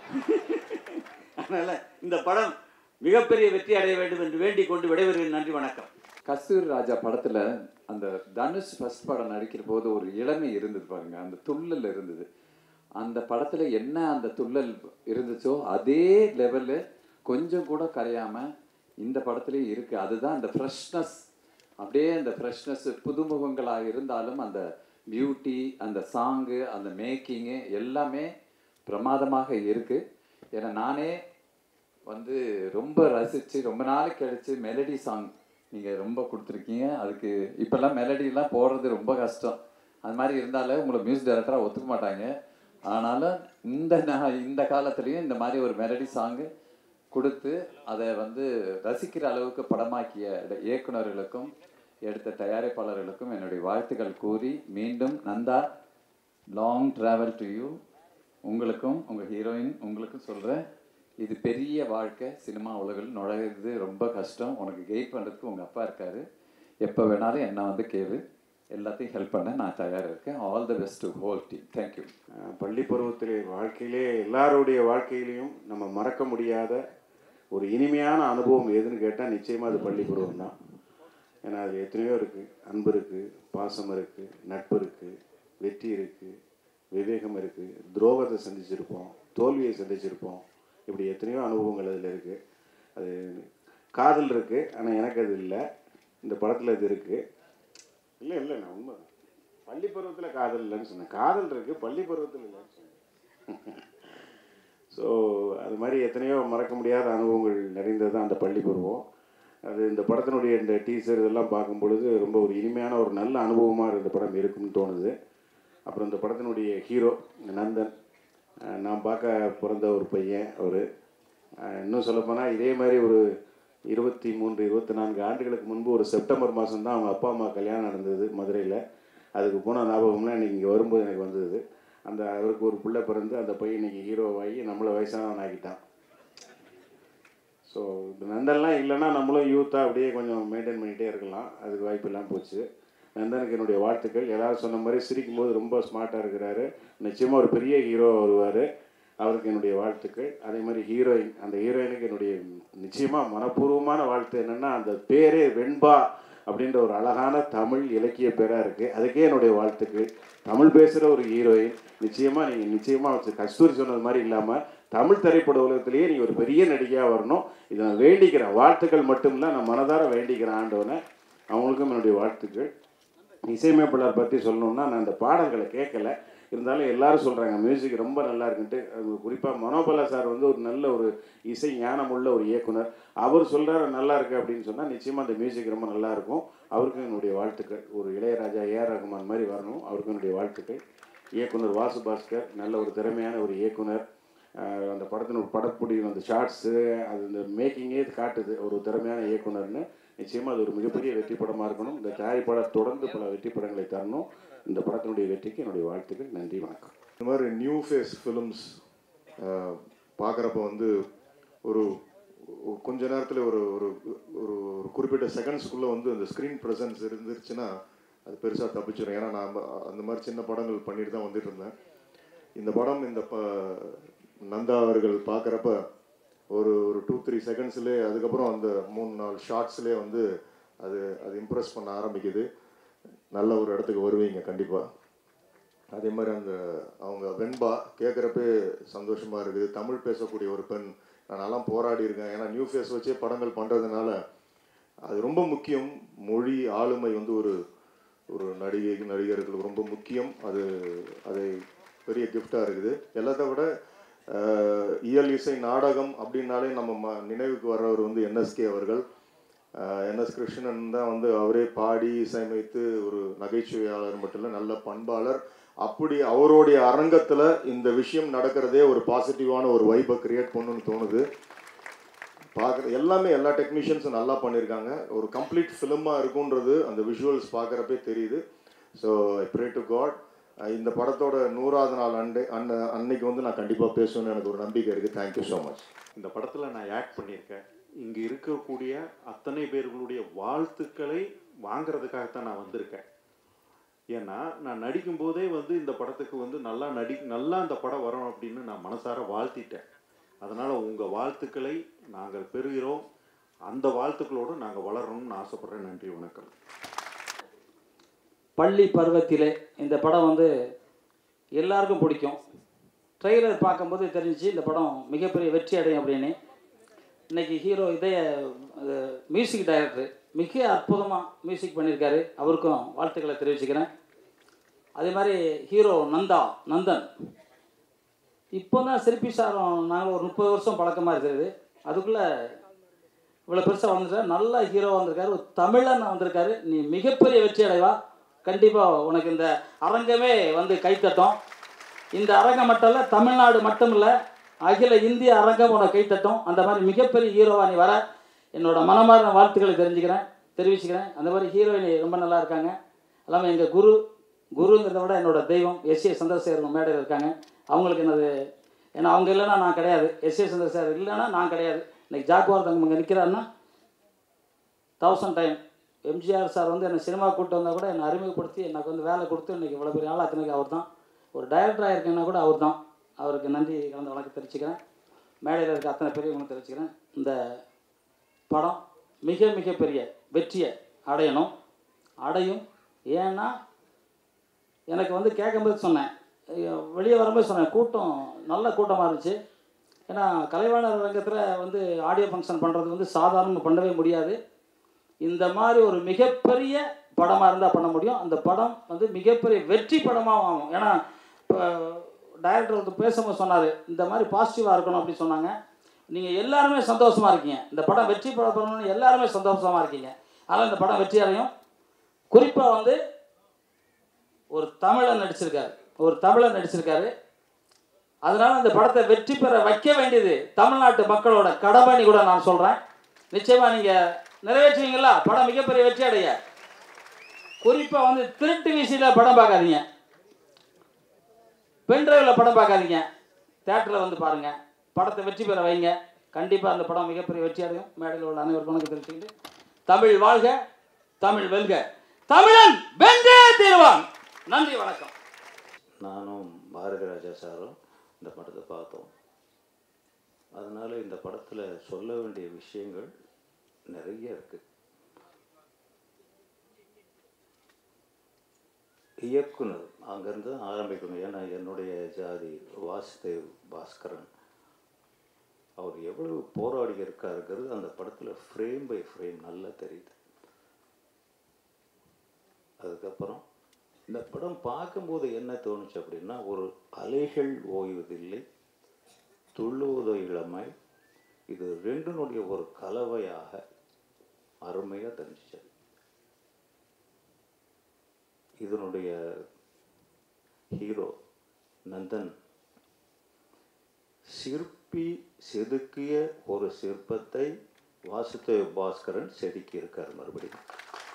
அதனால் இந்த படம் மிகப்பெரிய வெற்றி அடைய வேண்டும் என்று வேண்டிக் கொண்டு விடைபெறுகிறேன் நன்றி வணக்கம் கஸ்தூரி ராஜா படத்துல அந்த தனுஷ் ஃபர்ஸ்ட் படம் நடிக்கிற போது ஒரு இளமை இருந்தது பாருங்க அந்த துள்ளல் இருந்தது அந்த படத்துல என்ன அந்த துள்ளல் இருந்துச்சோ அதே லெவலு கொஞ்சம் கூட கரையாம இந்த படத்துலயே இருக்கு அதுதான் அந்த ஃப்ரெஷ்னஸ் அப்படியே அந்த ஃப்ரெஷ்னஸ் புதுமுகங்களாக இருந்தாலும் அந்த பியூட்டி அந்த சாங்கு அந்த மேக்கிங்கு எல்லாமே பிரமாதமாக இருக்கு ஏன்னா நானே வந்து ரொம்ப ரசித்து ரொம்ப நாளைக்கு கழிச்சு மெலடி சாங் நீங்கள் ரொம்ப கொடுத்துருக்கீங்க அதுக்கு இப்போல்லாம் மெலடிலாம் போடுறது ரொம்ப கஷ்டம் அது மாதிரி இருந்தாலே உங்களை மியூசிக் டைரக்டராக ஒத்துக்க மாட்டாங்க ஆனாலும் இந்த நா- இந்த காலத்துலேயும் இந்த மாதிரி ஒரு மெலடி சாங்கு கொடுத்து அதை வந்து ரசிக்கிற அளவுக்கு படமாக்கிய இட- இயக்குனர்களுக்கும் எடுத்த தயாரிப்பாளர்களுக்கும் என்னுடைய வாழ்த்துக்கள் கூறி மீண்டும் Nanda long travel to you உங்களுக்கும் உங்கள் ஹீரோயின் உங்களுக்கும் சொல்கிறேன் இது பெரிய வாழ்க்கை சினிமா உலகில் நுழையிறது ரொம்ப கஷ்டம் உனக்கு கெயிட் பண்ணுறதுக்கு உங்கள் அப்பா இருக்காரு எப்போ வேணாலும் என்ன வந்து கேளு எல்லாத்தையும் ஹெல்ப் பண்ண நான் தயாராக இருக்கேன் all the best to whole team thank you அஹ் பள்ளி பருவத்திலே வாழ்க்கையிலே எல்லாருடைய வாழ்க்கையிலையும் நம்ம மறக்க முடியாத ஒரு இனிமையான அனுபவம் எதுன்னு கேட்டால் நிச்சயமாக அது பள்ளி பருவம் தான் ஏன்னா அது எத்தனையோ இருக்குது அன்பு இருக்குது பாசம் இருக்குது நட்பு இருக்குது வெற்றி இருக்குது விவேகம் இருக்குது துரோகத்தை சந்திச்சிருப்போம் தோல்வியை சந்திச்சிருப்போம் இப்படி எத்தனையோ அனுபவங்கள் அதில் இருக்குது அது காதல் இருக்குது ஆனால் எனக்கு அது இல்லை இந்த படத்தில் இது இருக்குது இல்லை இல்லை நான் உண்மை பள்ளி பருவத்தில் காதல் இல்லைன்னு சொன்னேன் காதல் இருக்குது பள்ளி பருவத்தில் இல்லைன்னு சொன்னேன் ஸோ அது மாதிரி எத்தனையோ மறக்க முடியாத அனுபவங்கள் நிறைந்தது தான் அந்த பள்ளி பருவம் அது இந்த படத்தினுடைய இந்த டீசர் இதெல்லாம் பார்க்கும் பொழுது ரொம்ப ஒரு இனிமையான ஒரு நல்ல அனுபவமாக இந்த படம் இருக்குன்னு தோணுது அப்புறம் இந்த படத்தினுடைய ஹீரோ நந்தன் அஹ் நான் பார்க்க பிறந்த ஒரு பையன் அவர் இன்னும் சொல்லப்போனால் இதே மாதிரி ஒரு இருபத்தி மூன்று இருபத்தி நான்கு ஆண்டுகளுக்கு முன்பு ஒரு செப்டம்பர் மாதம் தான் அவங்க அப்பா அம்மா கல்யாணம் நடந்தது மதுரையில் அதுக்கு போன ஞாபகம்லாம் இன்னைக்கு இங்கே வரும்போது எனக்கு வந்தது அந்த அவருக்கு ஒரு பிள்ளை பிறந்து அந்த பையன் இன்னைக்கு ஹீரோவாகி நம்மளை வயசானவன் ஆக்கிட்டான் ஸோ இந்த நந்தன்லாம் இல்லைன்னா நம்மளும் யூத்தாக அப்படியே கொஞ்சம் மெயின்டைன் பண்ணிகிட்டே இருக்கலாம் அதுக்கு வாய்ப்பு இல்லாமல் போச்சு நந்தனுக்கு என்னுடைய வாழ்த்துக்கள் எல்லாரும் சொன்ன மாதிரி சிரிக்கும் போது ரொம்ப ஸ்மார்ட்டாக இருக்கிறாரு நிச்சயமாக ஒரு பெரிய ஹீரோ வருவார் அவருக்கு என்னுடைய வாழ்த்துக்கள் அதே மாதிரி ஹீரோயின் அந்த ஹீரோயினுக்கு என்னுடைய நிச்சயமாக மனப்பூர்வமான வாழ்த்து என்னென்னா அந்த பேரே வெண்பா அப்படின்ற ஒரு அழகான தமிழ் இலக்கிய பேராக இருக்குது அதுக்கே என்னுடைய வாழ்த்துக்கள் தமிழ் பேசுகிற ஒரு ஹீரோயின் நிச்சயமாக நீங்கள் நிச்சயமாக கஸ்தூரி சொன்னது மாதிரி இல்லாமல் தமிழ் திரைப்பட உலகத்திலேயே நீங்கள் ஒரு பெரிய நடிகையாக வரணும் இதை நான் வேண்டிக்கிறேன் வாழ்த்துக்கள் மட்டும் இல்லை நான் மனதார வேண்டிக்கிறேன் ஆண்டவனை அவங்களுக்கும் என்னுடைய வாழ்த்துக்கள் இசையமைப்பாளர் பற்றி சொல்லணும்னா நான் அந்த பாடல்களை கேட்கல இருந்தாலும் எல்லாரும் சொல்கிறாங்க மியூசிக் ரொம்ப நல்லா இருக்குன்ட்டு குறிப்பாக மனோபலா சார் வந்து ஒரு நல்ல ஒரு இசை ஞானமுள்ள ஒரு இயக்குனர் அவர் சொல்கிறாரு நல்லா இருக்கு அப்படின்னு சொன்னால் நிச்சயமாக அந்த மியூசிக் ரொம்ப நல்லா இருக்கும் அவருக்கும் என்னுடைய வாழ்த்துக்கள் ஒரு இளையராஜா ஏஆர் ரகுமான் மாதிரி வரணும் அவருக்கும் என்னுடைய வாழ்த்துக்கள் இயக்குனர் வாசு பாஸ்கர் நல்ல ஒரு திறமையான ஒரு இயக்குனர் அஹ் அந்த படத்தின் ஒரு படப்புடி அந்த ஷார்ட்ஸு அது இந்த மேக்கிங்கே காட்டுது ஒரு திறமையான இயக்குனர்னு நிச்சயமாக அது ஒரு மிகப்பெரிய வெற்றி படமாக இருக்கணும் இந்த தயாரிப்பாளர் தொடர்ந்து பல வெற்றி படங்களை தரணும் இந்த படத்தினுடைய வெற்றிக்கு என்னுடைய வாழ்த்துக்கள் நன்றி வணக்கம் இந்த மாதிரி நியூ ஃபேஸ் ஃபிலிம்ஸ் பார்க்குறப்ப வந்து ஒரு ஒரு கொஞ்ச நேரத்தில் ஒரு ஒரு ஒரு ஒரு குறிப்பிட்ட செகண்ட்ஸ்க்குள்ளே வந்து அந்த ஸ்க்ரீன் ப்ரெசன்ஸ் இருந்துருச்சுன்னா அது பெருசாக தப்பிச்சிடும் ஏன்னா நான் அந்த மாதிரி சின்ன படங்கள் பண்ணிட்டு தான் வந்துட்டு இருந்தேன் இந்த படம் இந்த ப நந்தா அவர்கள் பார்க்குறப்ப ஒரு ஒரு டூ த்ரீ செகண்ட்ஸ்லேயே அதுக்கப்புறம் அந்த மூணு நாலு ஷார்ட்ஸ்லேயே வந்து அது அது இம்ப்ரெஸ் பண்ண ஆரம்பிக்குது நல்ல ஒரு இடத்துக்கு வருவீங்க கண்டிப்பாக அதே மாதிரி அந்த அவங்க வெண்பா கேட்குறப்பே சந்தோஷமாக இருக்குது தமிழ் பேசக்கூடிய ஒரு பெண் நான் நல்லா போராடி இருக்கேன் ஏன்னா நியூ ஃபேஸ் வச்சே படங்கள் பண்ணுறதுனால அது ரொம்ப முக்கியம் மொழி ஆளுமை வந்து ஒரு ஒரு நடிகை நடிகர்களுக்கு ரொம்ப முக்கியம் அது அது பெரிய கிஃப்டாக இருக்குது எல்லாத்த விட அஹ், இயல் இசை நாடகம் அப்படின்னாலே நம்ம ம நினைவுக்கு வர்றவர் வந்து என்எஸ்கே அவர்கள் என்எஸ் கிருஷ்ணன் தான் வந்து அவரே பாடி இசையமைத்து ஒரு நகைச்சுவையாளர் மட்டும் இல்லை நல்ல பண்பாளர் அப்படி அவருடைய அரங்கத்தில் இந்த விஷயம் நடக்கிறதே ஒரு பாசிட்டிவான ஒரு வைப்பை கிரியேட் பண்ணணும்னு தோணுது பார்க்குற எல்லாமே எல்லா டெக்னீஷியன்ஸும் நல்லா பண்ணியிருக்காங்க ஒரு கம்ப்ளீட் ஃபிலிமாக இருக்குன்றது அந்த விஷுவல்ஸ் பார்க்குறப்பே தெரியுது so I pray to God இந்த படத்தோட நூறாவது நாள் அண்டை அன்ன அன்னைக்கு வந்து நான் கண்டிப்பாக பேசுவேன்னு எனக்கு ஒரு நம்பிக்கை இருக்குது தேங்க்யூ ஸோ மச் இந்த படத்தில் நான் ஆக்ட் பண்ணியிருக்கேன் இங்கே இருக்கக்கூடிய அத்தனை பேர்களுடைய வாழ்த்துக்களை வாங்குறதுக்காகத்தான் நான் வந்திருக்கேன் ஏன்னா நான் நடிக்கும்போதே வந்து இந்த படத்துக்கு வந்து நல்லா நடி நல்லா இந்த படம் வரும் அப்படின்னு நான் மனசார வாழ்த்திட்டேன் அதனால் உங்கள் வாழ்த்துக்களை நாங்கள் பெறுகிறோம் அந்த வாழ்த்துக்களோடு நாங்கள் வளரணும்னு ஆசைப்பட்றேன் நன்றி வணக்கம் பள்ளி பருவத்திலே இந்த படம் வந்து எல்லாருக்கும் பிடிக்கும் ட்ரெய்லர் பார்க்கும்போது தெரிஞ்சுச்சு இந்த படம் மிகப்பெரிய வெற்றி அடையும் அப்படின்னு இன்னைக்கு ஹீரோ இதய மியூசிக் டைரக்டர் மிக அற்புதமாக மியூசிக் பண்ணியிருக்காரு அவருக்கும் வாழ்த்துக்களை தெரிவிச்சுக்கிறேன் அதே மாதிரி ஹீரோ நந்தா நந்தன் இப்போ தான் சிற்பி சாரும் நாங்கள் ஒரு முப்பது வருஷம் பழக்கமாக இருக்கிறது அதுக்குள்ளே இவ்வளோ பெருசாக வந்திருக்காரு நல்ல ஹீரோ வந்திருக்காரு ஒரு தமிழன் வந்திருக்காரு நீ மிகப்பெரிய வெற்றி அடைவா கண்டிப்பாக உனக்கு இந்த அரங்கமே வந்து கைத்தட்டும் இந்த அரங்கம் மட்டும் இல்லை தமிழ்நாடு மட்டும் இல்லை அகில இந்திய அரங்கம் உனக்கு கைத்தட்டும் அந்த மாதிரி மிகப்பெரிய ஹீரோவா நீ வர என்னோட மனமார்ந்த வாழ்த்துக்களை தெரிஞ்சுக்கிறேன் தெரிவிச்சுக்கிறேன் அந்த மாதிரி ஹீரோயினி ரொம்ப நல்லா இருக்காங்க எல்லாமே எங்கள் குரு குருங்கிறத விட என்னோட தெய்வம் எஸ் ஏ சந்திரசேகர் மேடையில் இருக்காங்க அவங்களுக்கு என்னது ஏன்னா அவங்க இல்லைன்னா நான் கிடையாது எஸ் ஏ சந்திரசேகர் இல்லைன்னா நான் கிடையாது இன்னைக்கு ஜாக்குவார் தங்க இங்கே நிற்கிறாருன்னா தௌசண்ட் டைம் எம்ஜிஆர் சார் வந்து என்னை சினிமா கூப்பிட்டு வந்தால் கூட என்னை அறிமுகப்படுத்தி எனக்கு வந்து வேலை கொடுத்து இன்றைக்கி இவ்வளோ பெரிய ஆளாக்குனதுக்கு அவர் தான் ஒரு டைரக்டர் ஆகிருக்கேன்னா கூட அவர் தான் அவருக்கு நன்றி கலந்த வணக்கம் தெரிவிச்சுக்கிறேன் மேடையில் இருக்க அத்தனை பெரியவங்களும் தெரிவிச்சுக்கிறேன் இந்த படம் மிக மிக பெரிய வெற்றியை அடையணும் அடையும் ஏன்னா எனக்கு வந்து கேட்கும்போது சொன்னேன் ஐயோ, வெளியே வரும்போது சொன்னேன் கூட்டம் நல்ல கூட்டமாக இருந்துச்சு ஏன்னா கலைவாணர் ரங்கத்தில் வந்து ஆடியோ ஃபங்க்ஷன் பண்ணுறது வந்து சாதாரண பண்ணவே முடியாது இந்த மாதிரி ஒரு மிகப்பெரிய படமாக இருந்தால் பண்ண முடியும் அந்த படம் வந்து மிகப்பெரிய வெற்றி படமாக ஆகும் ஏன்னா இப்போ டைரக்டர் ஒருத்தர் பேசும்போது சொன்னார் இந்த மாதிரி பாசிட்டிவாக இருக்கணும் அப்படின்னு சொன்னாங்க நீங்கள் எல்லாருமே சந்தோஷமாக இருக்கீங்க இந்த படம் வெற்றி பட பண்ணணும்னு எல்லாருமே சந்தோஷமாக இருக்கீங்க அதனால் இந்த படம் வெற்றி அடையும் குறிப்பாக வந்து ஒரு தமிழன் நடிச்சிருக்காரு ஒரு தமிழன் நடிச்சிருக்காரு அதனால இந்த படத்தை வெற்றி பெற வைக்க வேண்டியது தமிழ்நாட்டு மக்களோட கடமைன்னு கூட நான் சொல்கிறேன் நிச்சயமாக நீங்கள் நிறைவேற்றுவீங்களா படம் மிகப்பெரிய வெற்றி அடைய குறிப்பாக வந்து திருட்டு வீசியில் படம் பார்க்காதீங்க பென்ட்ரைவில் படம் பார்க்காதீங்க தேட்டரில் வந்து பாருங்கள் படத்தை வெற்றி பெற வைங்க கண்டிப்பாக அந்த படம் மிகப்பெரிய வெற்றி அடையும் மேடையில் உள்ள அனைவருக்கும் வணக்கம் தெரிவிச்சுக்கிட்டு தமிழ் வாழ்க தமிழ் வெல்க தமிழன் வென்றே தீர்வான் நன்றி வணக்கம் நானும் பாரதி ராஜா சாரும் இந்த படத்தை பார்த்தோம் அதனால இந்த படத்தில் சொல்ல வேண்டிய விஷயங்கள் நிறைய இருக்கு இயக்குனர் அங்கேருந்து தான் ஆரம்பிக்கணும் ஏன்னா என்னுடைய ஜாதி வாசுதேவ் பாஸ்கரன் அவர் எவ்வளவு போராடி இருக்காருங்கிறது அந்த படத்தில் ஃப்ரேம் பை ஃப்ரேம் நல்லா தெரியுது அதுக்கப்புறம் இந்த படம் பார்க்கும்போது என்ன தோணுச்சு அப்படின்னா ஒரு அலைகள் ஓய்வதில்லை துள்ளுவதோ இளமை இது ரெண்டினுடைய ஒரு கலவையாக அருமையாக தெரிஞ்சிச்சு இதனுடைய ஹீரோ நந்தன் சிற்பி செதுக்கிய ஒரு சிற்பத்தை வாசுதேவ் பாஸ்கரன் செதுக்கி இருக்கார் மறுபடியும்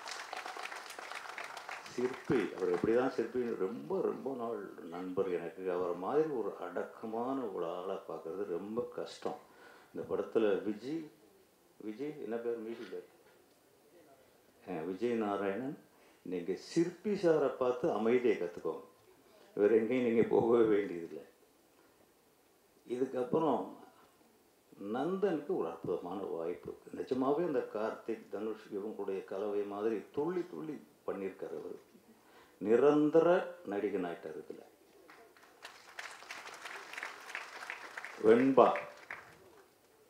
சிற்பி அவர் எப்படி தான் சிற்பி ரொம்ப ரொம்ப நாள் நண்பர் எனக்கு அவர் மாதிரி ஒரு அடக்கமான ஒரு ஆளை பார்க்குறது ரொம்ப கஷ்டம் இந்த படத்தில் விஜய் விஜய் என்ன பேர் மியூசிக் பேர் விஜய் நாராயணன் நீங்கள் சிற்பி சாரை பார்த்து அமைதியை கற்றுக்கோங்க வேறு எங்கேயும் நீங்கள் போகவே வேண்டியதில்லை இதுக்கப்புறம் நந்தனுக்கு ஒரு அற்புதமான வாய்ப்பு நிஜமாவே அந்த கார்த்திக் தனுஷ் இவங்களுடைய கலவை மாதிரி துள்ளி துள்ளி பண்ணியிருக்காரு அவர் நிரந்தர நடிகன் ஆயிட்டார் இதில் வெண்பா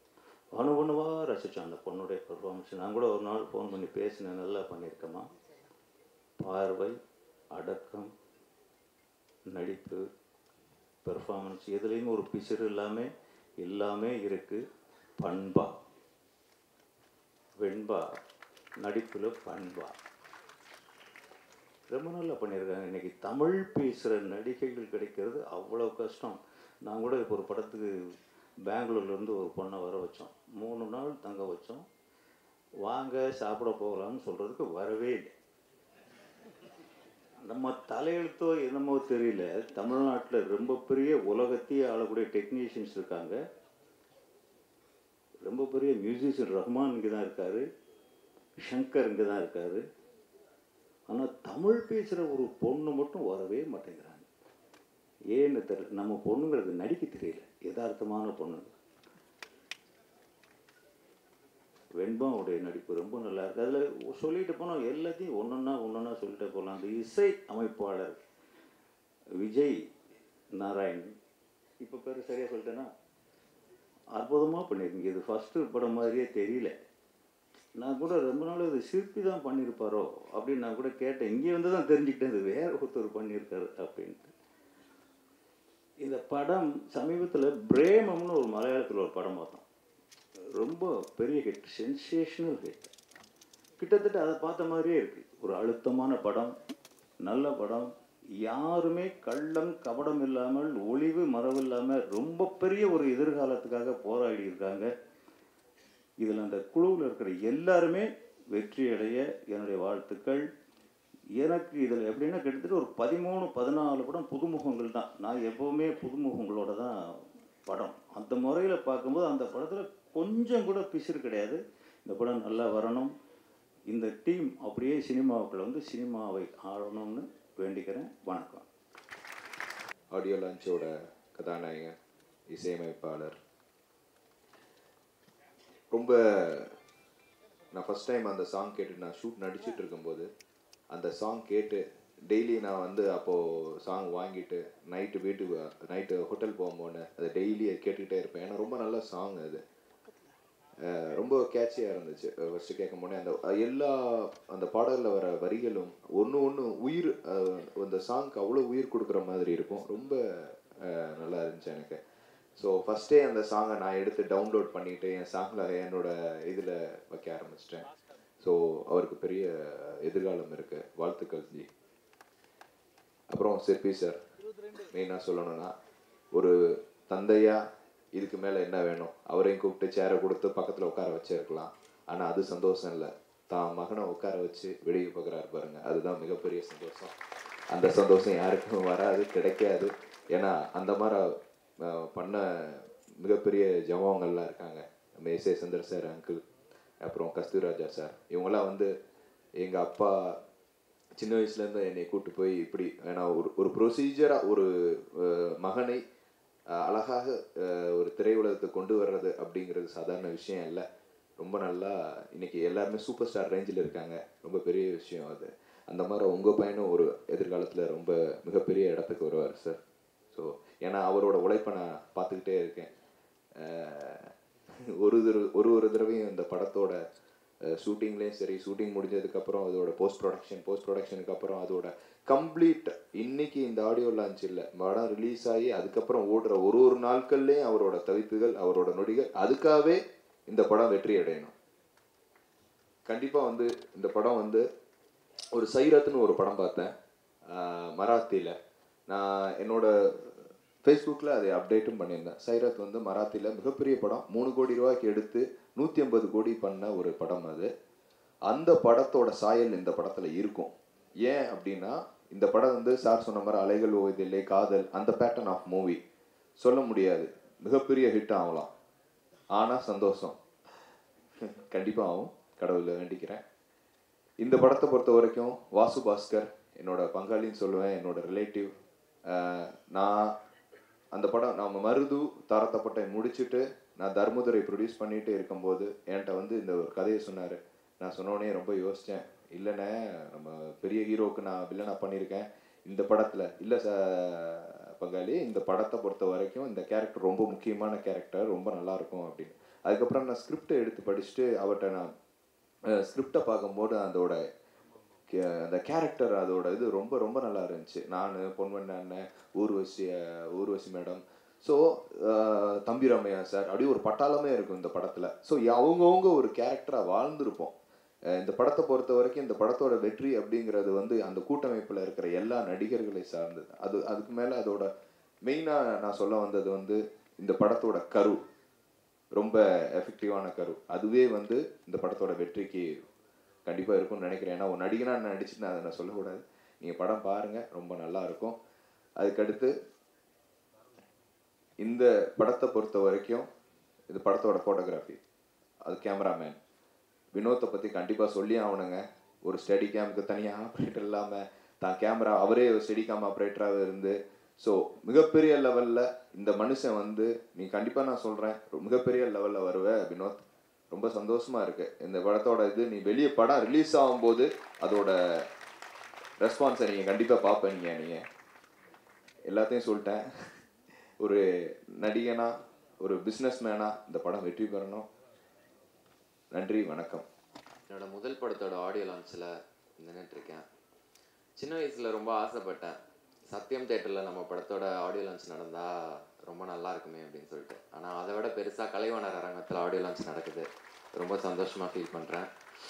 அணு அணுவாக ரசித்தேன் அந்த பொண்ணுடைய பெர்ஃபார்மன்ஸ் நான் கூட ஒரு நாள் ஃபோன் பண்ணி பேசினேன் நல்லா பண்ணியிருக்கேம்மா பார்வை அடக்கம் நடிப்பு பெர்ஃபார்மன்ஸ் எதுலேயும் ஒரு பிசிறு இல்லாமல் எல்லாமே இருக்குது பண்பா வெண்பா நடிப்பில் பண்பா ரொம்ப நல்லா பண்ணியிருக்காங்க இன்றைக்கி தமிழ் பேசுகிற நடிகைகள் கிடைக்கிறது அவ்வளோ கஷ்டம் நான் கூட இப்போ ஒரு படத்துக்கு பெங்களூர்லேருந்து ஒரு பொண்ணை வர வச்சோம் மூணு நாள் தங்க வச்சோம் வாங்க சாப்பிட போகலாம்னு சொல்கிறதுக்கு வரவே இல்லை நம்ம தலையெழுத்தோ என்னமோ தெரியல தமிழ்நாட்டில் ரொம்ப பெரிய உலகத்தையே ஆளக்கூடிய டெக்னீஷியன்ஸ் இருக்காங்க ரொம்ப பெரிய மியூசிஷியன் ரஹ்மான் இங்கே தான் இருக்கார் ஷங்கர் இங்கே தான் இருக்கார் ஆனால் தமிழ் பேசுகிற ஒரு பொண்ணு மட்டும் வரவே மாட்டேங்கிறாங்க ஏன்னு தெரியல நம்ம பொண்ணுங்களுக்கு நடிக்க தெரியல யதார்த்தமான பொண்ணுங்க வெண்பாவுடைய நடிப்பு ரொம்ப நல்லா இருக்கு அதில் சொல்லிட்டு போனோம் எல்லாத்தையும் ஒன்றொன்னா ஒன்றொன்னா சொல்லிட்டே போகலாம் அந்த இசை அமைப்பாளர் விஜய் நாராயண் இப்போ பேர் சரியாக சொல்லிட்டேன்னா அற்புதமாக பண்ணியிருக்கீங்க இது ஃபஸ்ட்டு படம் மாதிரியே தெரியல நான் கூட ரொம்ப நாள் இது சிற்பி தான் பண்ணியிருப்பாரோ அப்படின்னு நான் கூட கேட்டேன் இங்கே வந்து தான் தெரிஞ்சுக்கிட்டேன் இது வேற ஒருத்தர் பண்ணியிருக்காரு அப்படின்ட்டு இந்த படம் சமீபத்தில் பிரேமம்னு ஒரு மலையாளத்தில் ஒரு படம் பார்த்தோம் ரொம்ப பெரிய ஹிட் சென்சேஷனல் ஹிட் கிட்டத்தட்ட அதை பார்த்த மாதிரியே இருக்குது ஒரு அழுத்தமான படம் நல்ல படம் யாருமே கள்ளம் கபடம் இல்லாமல் ஒளிவு மரவு இல்லாமல் ரொம்ப பெரிய ஒரு எதிர்காலத்துக்காக போராடி இருக்காங்க இதில் அந்த குழுவில் இருக்கிற எல்லாருமே வெற்றி அடைய என்னுடைய வாழ்த்துக்கள் எனக்கு இதில் எப்படின்னா கிட்டத்தட்ட ஒரு பதிமூணு பதினாலு படம் புதுமுகங்கள் தான் நான் எப்போவுமே புதுமுகங்களோட தான் படம் அந்த முறையில் பார்க்கும்போது அந்த படத்தில் கொஞ்சம் கூட பிசிறு கிடையாது இந்த படம் நல்லா வரணும் இந்த டீம் அப்படியே சினிமாவுக்குள்ள வந்து சினிமாவை ஆடணும்னு வேண்டிக்கிறேன் வணக்கம் ஆடியோ லான்ச்சோட கதாநாயகன் இசையமைப்பாளர் ரொம்ப நான் ஃபஸ்ட் டைம் அந்த சாங் கேட்டு நான் ஷூட் நடிச்சிட்டு இருக்கும்போது அந்த சாங் கேட்டு டெய்லி நான் வந்து அப்போது சாங் வாங்கிட்டு நைட்டு வீட்டுக்கு நைட்டு ஹோட்டல் போகும்போது அதை டெய்லி கேட்டுக்கிட்டே இருப்பேன் ஏன்னா ரொம்ப நல்ல சாங் அது அஹ் ரொம்ப கேட்சியாக இருந்துச்சு ஃபஸ்ட்டு கேட்கும் போதே அந்த அஹ் எல்லா அந்த பாடலில் வர வரிகளும் ஒன்று ஒன்று உயிர் அஹ் அந்த சாங்க்கு அவ்வளோ உயிர் கொடுக்குற மாதிரி இருக்கும் ரொம்ப அஹ் நல்லா இருந்துச்சு எனக்கு ஸோ ஃபஸ்ட்டே அந்த சாங்கை நான் எடுத்து டவுன்லோட் பண்ணிவிட்டு என் சாங்கில் என்னோட இதில் வைக்க ஆரம்பிச்சிட்டேன் ஸோ அவருக்கு பெரிய எதிர்காலம் இருக்குது வாழ்த்துக்கள் ஜி அப்புறம் சிற்பி சார் மெயினாக சொல்லணும்னா ஒரு தந்தையா இதுக்கு மேலே என்ன வேணும் அவரையும் கூப்பிட்டு சேரை கொடுத்து பக்கத்தில் உட்கார வச்சிருக்கலாம் ஆனால் அது சந்தோஷம் இல்லை தான் மகனை உட்கார வச்சு வெளியே பார்க்குறாரு பாருங்க அதுதான் மிகப்பெரிய சந்தோஷம் அந்த சந்தோஷம் யாருக்கும் வராது கிடைக்காது ஏன்னா அந்த மாதிரி அஹ், பண்ண மிகப்பெரிய ஜவாங்கள்லாம் இருக்காங்க நம்ம S A Chandar sir uncle அப்புறம் கஸ்தூராஜா சார் இவங்கெல்லாம் வந்து எங்கள் அப்பா சின்ன வயசுலேருந்து என்னை கூட்டு போய் இப்படி ஏன்னா ஒரு ஒரு ப்ரொசீஜராக ஒரு அஹ், மகனை அஹ், அழகாக அஹ், ஒரு திரையுலகத்துக்கு கொண்டு வர்றது அப்படிங்கிறது சாதாரண விஷயம் இல்லை ரொம்ப நல்லா இன்னைக்கு எல்லாருமே சூப்பர் ஸ்டார் ரேஞ்சில் இருக்காங்க ரொம்ப பெரிய விஷயம் அது அந்த மாதிரி உங்கள் பையனும் ஒரு எதிர்காலத்தில் ரொம்ப மிகப்பெரிய இடத்துக்கு வருவார் சார் ஸோ ஏன்னா அவரோட உழைப்பை நான் பார்த்துக்கிட்டே இருக்கேன் அஹ், ஒரு தடவை ஒரு ஒரு தடவையும் இந்த படத்தோட ஷூட்டிங்லேயும் சரி ஷூட்டிங் முடிஞ்சதுக்கப்புறம் அதோட போஸ்ட் ப்ரொடக்ஷன் போஸ்ட் ப்ரொடக்ஷனுக்கு அப்புறம் அதோட கம்ப்ளீட் இன்னைக்கு இந்த ஆடியோ லான்ச் இல்லை படம் ரிலீஸ் ஆகி அதுக்கப்புறம் ஓடுற ஒரு ஒரு நாட்கள்லேயும் அவரோட தவிப்புகள் அவரோட நொடிகள் அதுக்காகவே இந்த படம் வெற்றி அடையணும் கண்டிப்பாக வந்து இந்த படம் வந்து ஒரு சைரத்னு ஒரு படம் பார்த்தேன் மராத்தியில் நான் என்னோட ஃபேஸ்புக்கில் அதை அப்டேட்டும் பண்ணியிருந்தேன் சைரத் வந்து மராத்தியில் மிகப்பெரிய படம் மூணு கோடி ரூபாய்க்கு எடுத்து நூற்றி ஐம்பது கோடி பண்ண ஒரு படம் அது அந்த படத்தோட சாயல் இந்த படத்தில் இருக்கும் ஏன் அப்படின்னா இந்த படம் வந்து சார் சொன்ன மாதிரி அலைகள் ஓய்தில்லை காதல் அந்த பேட்டர்ன் ஆஃப் மூவி சொல்ல முடியாது மிகப்பெரிய ஹிட் ஆகலாம் ஆனால் சந்தோஷம் கண்டிப்பாக ஆகும் கடவுளை வேண்டிக்கிறேன் இந்த படத்தை பொறுத்த வரைக்கும் வாசு பாஸ்கர் என்னோட பங்காளின்னு சொல்லுவேன் என்னோட ரிலேட்டிவ் நான் அந்த படம் நம்ம மருது தாரத்தப்பட்டை முடிச்சுட்டு நான் தர்மதுரை ப்ரொடியூஸ் பண்ணிட்டு இருக்கும்போது என்கிட்ட வந்து இந்த ஒரு கதையை சொன்னார் நான் சொன்னோடனே ரொம்ப யோசித்தேன் இல்லைண்ணே நம்ம பெரிய ஹீரோவுக்கு நான் வில்லனா பண்ணியிருக்கேன் இந்த படத்தில் இல்லை ச பங்காளி இந்த படத்தை பொறுத்த வரைக்கும் இந்த கேரக்டர் ரொம்ப முக்கியமான கேரக்டர் ரொம்ப நல்லா இருக்கும் அப்படின்னு அதுக்கப்புறம் நான் ஸ்கிரிப்டை எடுத்து படிச்சுட்டு அவர்கிட்ட நான் ஸ்கிரிப்டை பார்க்கும்போது அதோட கே- அந்த கேரக்டர் அதோட இது ரொம்ப ரொம்ப நல்லா இருந்துச்சு நான் பொன்வண்ண அண்ணன் ஊர்வசி அஹ், ஊர்வசி மேடம் ஸோ தம்பி ராமையா சார் அப்படியே ஒரு பட்டாளமே இருக்கும் இந்த படத்தில் ஸோ அவங்கவுங்க ஒரு கேரக்டராக வாழ்ந்திருப்போம் அஹ், இந்த படத்தை பொறுத்த வரைக்கும் இந்த படத்தோட வெற்றி அப்படிங்கிறது வந்து அந்த கூட்டமைப்பில் இருக்கிற எல்லா நடிகர்களை சார்ந்தது அது அதுக்கு மேலே அதோட மெயினாக நான் சொல்ல வந்தது வந்து இந்த படத்தோட கரு ரொம்ப எஃபெக்டிவான கரு அதுவே வந்து இந்த படத்தோட வெற்றிக்கு கண்டிப்பாக இருக்கும்னு நினைக்கிறேன் ஏன்னா ஒரு நடிகனா நான் நடிச்சுட்டு நான் அதை நான் சொல்லக்கூடாது நீங்கள் படம் பாருங்கள் ரொம்ப நல்லா இருக்கும் அதுக்கடுத்து இந்த படத்தை பொறுத்த வரைக்கும் இது படத்தோட ஃபோட்டோகிராஃபி அது கேமராமேன் வினோத்தை பற்றி கண்டிப்பாக சொல்லி ஆகணுங்க ஒரு ஸ்டடி கேமுக்கு தனியாக ஆப்ரேட்டர் இல்லாமல் தான் கேமரா அவரே ஸ்டடி கேம் ஆப்ரேட்டராக இருந்து ஸோ மிகப்பெரிய லெவலில் இந்த மனுஷன் வந்து நீ கண்டிப்பாக நான் சொல்கிறேன் மிகப்பெரிய லெவலில் வருவ வினோத் ரொம்ப சந்தோஷமாக இருக்கு இந்த படத்தோட இது நீ வெளியே படம் ரிலீஸ் ஆகும்போது அதோட ரெஸ்பான்ஸை நீங்கள் கண்டிப்பாக பார்ப்பீங்க நீங்கள் எல்லாத்தையும் சொல்லிட்டேன் ஒரு நடிகனா ஒரு பிஸ்னஸ் இந்த படம் வெற்றி பெறணும் நன்றி வணக்கம் என்னோட முதல் படத்தோட ஆடியோ லான்ச்சில் நின்றுட்டுருக்கேன் சின்ன வயசில் ரொம்ப ஆசைப்பட்டேன் சத்யம் தேட்டரில் நம்ம படத்தோட ஆடியோ லான்ச் நடந்தால் ரொம்ப நல்லா இருக்குமே அப்படின்னு சொல்லிட்டு ஆனால் அதை விட பெருசாக கலைவாணர் அரங்கத்தில் ஆடியோ லான்ச் நடக்குது ரொம்ப சந்தோஷமாக ஃபீல் பண்ணுறேன்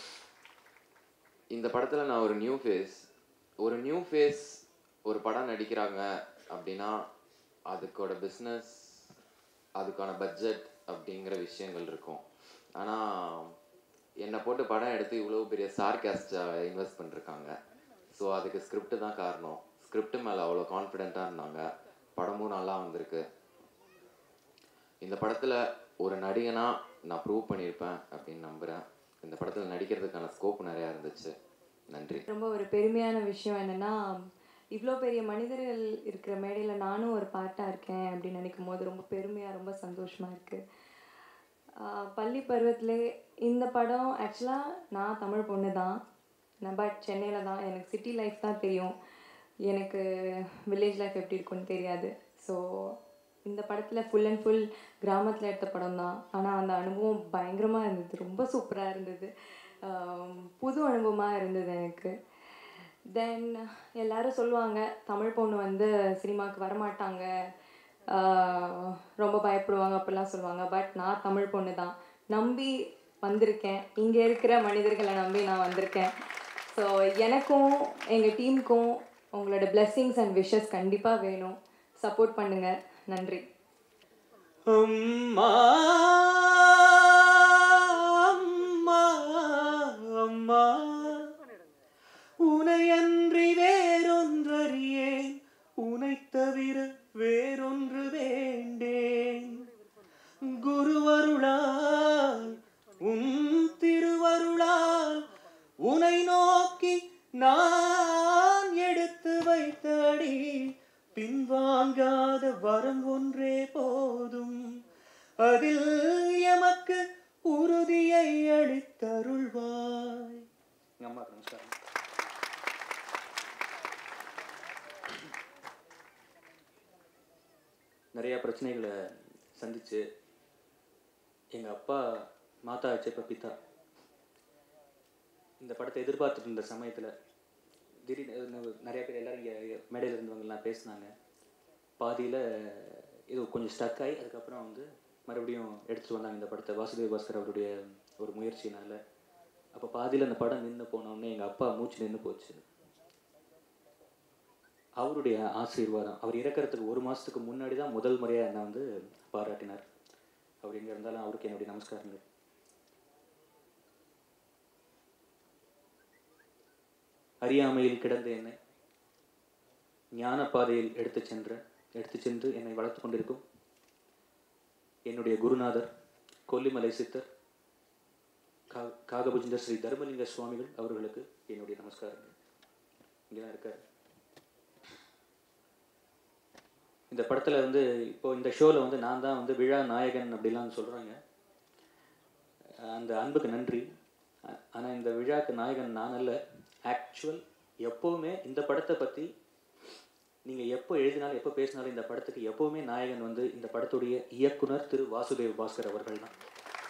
இந்த படத்தில் நான் ஒரு நியூ ஃபேஸ் ஒரு நியூ ஃபேஸ் ஒரு படம் நடிக்கிறாங்க அப்படின்னா அதுக்கோட பிஸ்னஸ் அதுக்கான பட்ஜெட் அப்படிங்கிற விஷயங்கள் இருக்கும் ஆனால் என்னை போட்டு படம் எடுத்து இவ்வளோ பெரிய சார்காஸ்டை இன்வெஸ்ட் பண்ணிருக்காங்க ஸோ அதுக்கு ஸ்கிரிப்ட் தான் காரணம் ஸ்கிரிப்ட் மேலே அவ்வளோ கான்ஃபிடென்ட்டாக இருந்தாங்க படமும் நல்லா வந்திருக்கு இந்த படத்தில் ஒரு நடிகனாக நான் ப்ரூவ் பண்ணியிருப்பேன் அப்படின்னு நம்புகிறேன் இந்த படத்தில் நடிக்கிறதுக்கான ஸ்கோப் நிறையா இருந்துச்சு நன்றி ரொம்ப ஒரு பெருமையான விஷயம் என்னென்னா இவ்வளோ பெரிய மனிதர்கள் இருக்கிற மேடையில் நானும் ஒரு பார்ட்டாக இருக்கேன் அப்படின்னு நினைக்கும் போது ரொம்ப பெருமையாக ரொம்ப சந்தோஷமாக இருக்குது பள்ளி பருவத்திலே இந்த படம் ஆக்சுவலாக நான் தமிழ் பொண்ணு தான் நான் பட் சென்னையில் தான் எனக்கு சிட்டி லைஃப் தான் தெரியும் எனக்கு வில்லேஜ் லைஃப் எப்படி இருக்கும்னு தெரியாது ஸோ இந்த படத்தில் ஃபுல் அண்ட் ஃபுல் கிராமத்தில் எடுத்த படம் தான் ஆனால் அந்த அனுபவம் பயங்கரமாக இருந்தது ரொம்ப சூப்பராக இருந்தது ஆம், புது அனுபவமாக இருந்தது எனக்கு தென் எல்லாரும் சொல்லுவாங்க தமிழ் பொண்ணு வந்து சினிமாவுக்கு வரமாட்டாங்க ஆஹ், ரொம்ப பயப்படுவாங்க அப்படிலாம் சொல்லுவாங்க பட் நான் தமிழ் பொண்ணு தான் நம்பி வந்திருக்கேன் இங்கே இருக்கிற மனிதர்களை நம்பி நான் வந்திருக்கேன் ஸோ எனக்கும் எங்கள் டீமுக்கும் உங்களோட blessings அண்ட் விஷஸ் கண்டிப்பாக வேணும் சப்போர்ட் பண்ணுங்கள் நன்றி அம்மா அம்மா அம்மா உனையன்றி வேறொன்றறியேன் உனை தவிர வேறொன்று வேண்டேன் குருவருளால் உன் திருவருளால் உனை நோக்கி நான் எடுத்து வைத்தடி பின்வாங்காத வரம் ஒன்றே போதும் அதில் எமக்கு உறுதியை அளித்தருள்வாய் எங்கள் அம்மா நமஸ்காரம் நிறையா பிரச்சனைகளை சந்திச்சு எங்கள் அப்பா மாதா வச்சப்ப பித்தா இந்த படத்தை எதிர்பார்த்துட்டு இருந்த சமயத்தில் திடீர்னு நிறைய பேர் எல்லாரும் இங்கே மேடையில் இருந்தவங்கலாம் பேசினாங்க பாதியில் இது கொஞ்சம் ஸ்டக் ஆகி அதுக்கப்புறம் வந்து மறுபடியும் எடுத்துட்டு வந்தாங்க இந்த படத்தை வாசுதேவ் பாஸ்கர் அவருடைய ஒரு முயற்சியினால் அப்போ பாதியில் அந்த படம் நின்று போனோடனே எங்கள் அப்பா மூச்சு நின்று போச்சு அவருடைய ஆசீர்வாதம் அவர் இறக்கறதுக்கு ஒரு மாதத்துக்கு முன்னாடி தான் முதல் முறையாக என்னை வந்து பாராட்டினார் அவர் எங்கே இருந்தாலும் அவருக்கு என்னுடைய நமஸ்காரங்கள் அறியாமையில் கிடந்த என்னை ஞான பாதையில் எடுத்துச் சென்ற எடுத்துச் சென்று என்னை வளர்த்து கொண்டிருக்கும் என்னுடைய குருநாதர் கொல்லிமலை சித்தர் கா காகபுஜந்தர் ஸ்ரீ தர்மலிங்க சுவாமிகள் அவர்களுக்கு என்னுடைய நமஸ்காரங்கள் இங்கே தான் இருக்கார் இந்த படத்தில் வந்து இப்போ இந்த ஷோவில் வந்து நான் தான் வந்து விழா நாயகன் அப்படிலாம் சொல்கிறாங்க அந்த அன்புக்கு நன்றி ஆனால் இந்த விழாக்கு நாயகன் நான் அல்ல ஆக்சுவல் எப்போவுமே இந்த படத்தை பற்றி நீங்கள் எப்போ எழுதினாலும் எப்போ பேசினாலும் இந்த படத்துக்கு எப்போவுமே நாயகன் வந்து இந்த படத்துடைய இயக்குனர் திரு வாசுதேவ் பாஸ்கர் அவர்கள் தான்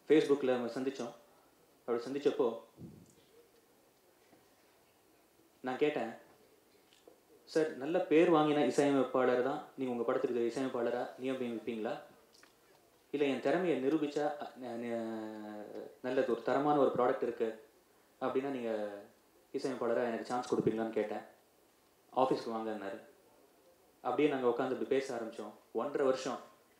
ஃபேஸ்புக்கில் நம்ம சந்தித்தோம் அப்படி சந்தித்தப்போ நான் கேட்டேன் சார் நல்ல பேர் வாங்கின இசையமைப்பாளர் தான் நீங்கள் உங்கள் படத்துக்கு இசையமைப்பாளராக நியமிப்பீங்களா இல்லை என் திறமையை நிரூபித்தா நல்லது ஒரு தரமான ஒரு ப்ராடக்ட் இருக்குது அப்படின்னா நீங்கள் இசையமைப்பாளராக எனக்கு சான்ஸ் கொடுப்பீங்களான்னு கேட்டேன் ஆஃபீஸ்க்கு வாங்கன்னாரு அப்படியே நாங்கள் உட்காந்து இப்படி பேச ஆரம்பித்தோம் ஒன்றரை வருஷம்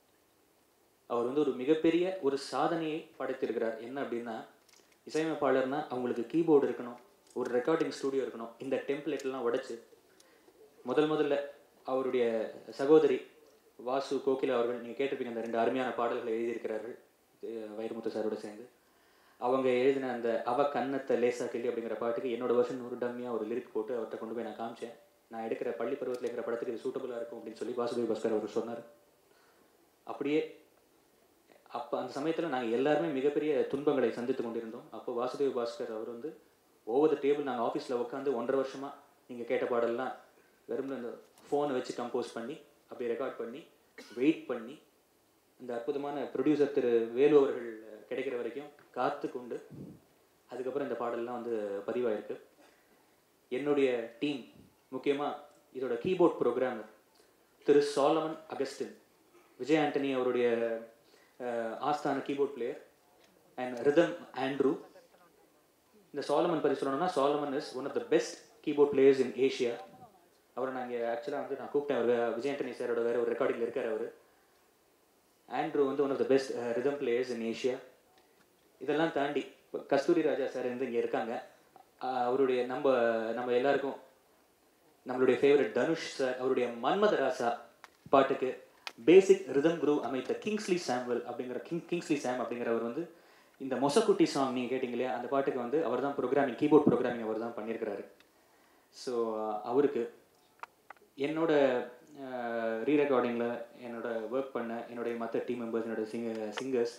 அவர் வந்து ஒரு மிகப்பெரிய ஒரு சாதனையை படைத்திருக்கிறார் என்ன அப்படின்னா இசையமைப்பாளர்னா அவங்களுக்கு கீபோர்டு இருக்கணும் ஒரு ரெக்கார்டிங் ஸ்டூடியோ இருக்கணும் இந்த டெம்ப்ளேட்லாம் உடைச்சு முதல் முதல்ல அவருடைய சகோதரி வாசு கோகிலா அவர்கள் நீங்கள் கேட்டிருப்பீங்க அந்த ரெண்டு அருமையான பாடல்களை எழுதியிருக்கிறார்கள் அஹ் வைரமுத்து சாரோட சேர்ந்து அவங்க எழுதின அந்த அவ கன்னத்தை லேசா கிள்ளி அப்படிங்கிற பாட்டுக்கு என்னோட வருஷன் ஒரு டம்மியாக ஒரு லிரிக் போட்டு அவர்கிட்ட கொண்டு போய் நான் காமிச்சேன் நான் எடுக்கிற பள்ளி பருவத்தில் இருக்கிற படத்துக்கு இது சூட்டபுளாக இருக்கும் அப்படின்னு சொல்லி வாசுதேவ் பாஸ்கர் அவர் சொன்னார் அப்படியே அப்போ அந்த சமயத்தில் நாங்கள் எல்லாருமே மிகப்பெரிய துன்பங்களை சந்தித்து கொண்டிருந்தோம் அப்போ வாசுதேவ் பாஸ்கர் அவர் வந்து ஓவர் த டேபிள் நாங்கள் ஆஃபீஸில் உட்காந்து ஒன்றரை வருஷமாக நீங்கள் கேட்ட பாடல்லாம் வெறும் இந்த ஃபோனை வச்சு கம்போஸ் பண்ணி அப்படியே ரெக்கார்ட் பண்ணி வெயிட் பண்ணி இந்த அற்புதமான ப்ரொடியூசர் திரு வேலு அவர்கள் கிடைக்கிற வரைக்கும் காத்து கொண்டு அதுக்கப்புறம் இந்த பாடல்லாம் வந்து பதிவாயிருக்கு என்னுடைய டீம் முக்கியமாக இதோட கீபோர்ட் ப்ரோக்ராமர் திரு சாலமன் அகஸ்டின் விஜய் ஆண்டனி அவருடைய அஹ், ஆஸ்தான keyboard player and rhythm Andrew இந்த சாலமன் பற்றி சொல்லணும்னா Solomon is one of the best keyboard players in Asia அவரை நாங்கள் ஆக்சுவலாக வந்து நான் கூப்பிட்டேன் அவர் விஜய் ஆண்டனி சாரோட வேறு ஒரு ரெக்கார்டிங்கில் இருக்கார் அவர் ஆண்ட்ரூ வந்து one of the best rhythm players in Asia இதெல்லாம் தாண்டி இப்ப கஸ்தூரி ராஜா சார் வந்து இங்கே இருக்காங்க அஹ் அவருடைய நம்ம நம்ம எல்லாருக்கும் நம்மளுடைய ஃபேவரட் தனுஷ் சார் அவருடைய மன்மத ராசா பாட்டுக்கு பேசிக் ரிதம் குரூ அமைத்த கிங்ஸ்லி சாம்வெல் அப்படிங்கிற கிங் கிங்ஸ்லி சாம் அப்படிங்கிறவர் வந்து இந்த மொசக்குட்டி சாங் நீங்கள் கேட்டிங்க இல்லையா அந்த பாட்டுக்கு வந்து அவர் தான் ப்ரோக்ராமிங் கீபோர்ட் ப்ரோக்ராமிங் அவர் தான் பண்ணியிருக்கிறாரு ஸோ அவருக்கு என்னோட ரீ ரெக்கார்டிங்கில் என்னோட ஒர்க் பண்ண என்னுடைய மற்ற டீம் மெம்பர்ஸ் என்னோட சிங்க singers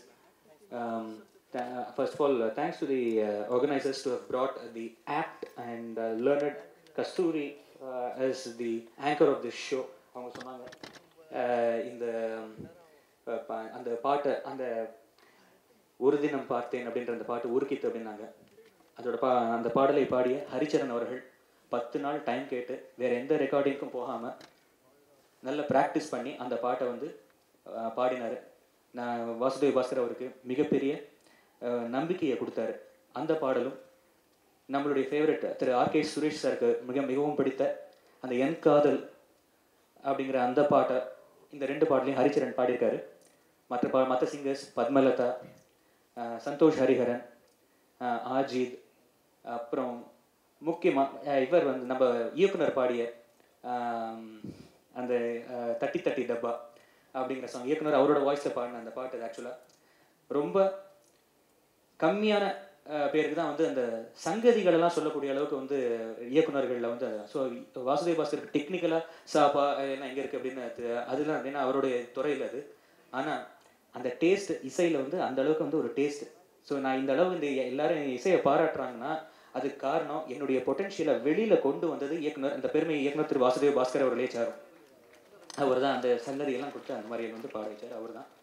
first of all thanks to the organisers to how brought the apt and learned Kasthuri is the anchor of this show அவங்க சொன்னாங்க uh, இந்த uh, ப- அந்த பாட்டை அந்த ஒரு தினம் பார்த்தேன் அப்படின்ற அந்த பாட்டு உருக்கித்து அப்படின்னாங்க அதோட பா அந்த பாடலை பாடிய ஹரிச்சரன் அவர்கள் பத்து நாள் டைம் கேட்டு வேற எந்த ரெக்கார்டிங்க்கும் போகாமல் நல்ல ப்ராக்டிஸ் பண்ணி அந்த பாட்டை வந்து அஹ், பாடினாரு நான் வாசுதேவ் பாஸ்கர் அவருக்கு மிகப்பெரிய அஹ், நம்பிக்கையை கொடுத்தாரு அந்த பாடலும் நம்மளுடைய ஃபேவரட் திரு ஆர் கே சுரேஷ் சாருக்கு மிக மிகவும் பிடித்த அந்த என் காதல் அப்படிங்கிற அந்த பாட்டை இந்த ரெண்டு பாடலையும் ஹரிச்சரன் பாடியிருக்காரு மற்ற பா மற்ற சிங்கர்ஸ் பத்மலதா அஹ், சந்தோஷ் ஹரிஹரன் அஹ், ஆஜித் அப்புறம் முக்கியமாக இவர் வந்து நம்ம இயக்குனர் பாடிய ஆம், அந்த அஹ், தட்டி தட்டி டப்பா அப்படிங்கிற சாங் இயக்குனர் அவரோட வாய்ஸில் பாடின அந்த பாட்டு ஆக்சுவலாக ரொம்ப கம்மியான அஹ், பேருக்கு தான் வந்து அந்த சங்கதிகள் எல்லாம் சொல்லக்கூடிய அளவுக்கு வந்து இயக்குனர்களில் வந்து ஸோ வாசுதேவ் பாஸ்கருக்கு டெக்னிக்கலாக சாப்பா எல்லாம் எங்கே இருக்குது அப்படின்னு அது- அதெல்லாம் அப்படின்னா அவருடைய துறையில் அது ஆனால் அந்த டேஸ்ட் இசையில் வந்து அந்த அளவுக்கு வந்து ஒரு டேஸ்ட் ஸோ நான் இந்த அளவு இந்த எல்லாரும் இசையை பாராட்டுறாங்கன்னா அதுக்கு காரணம் என்னுடைய பொட்டன்ஷியலை வெளியில் கொண்டு வந்தது இயக்குனர் அந்த பெருமை இயக்குனர் திரு வாசுதேவ் பாஸ்கர் அவர்களே சாரும் அவர் தான் அந்த சங்கதியெல்லாம் கொடுத்து அந்த மாதிரி வந்து பாட வச்சார் அவர் தான்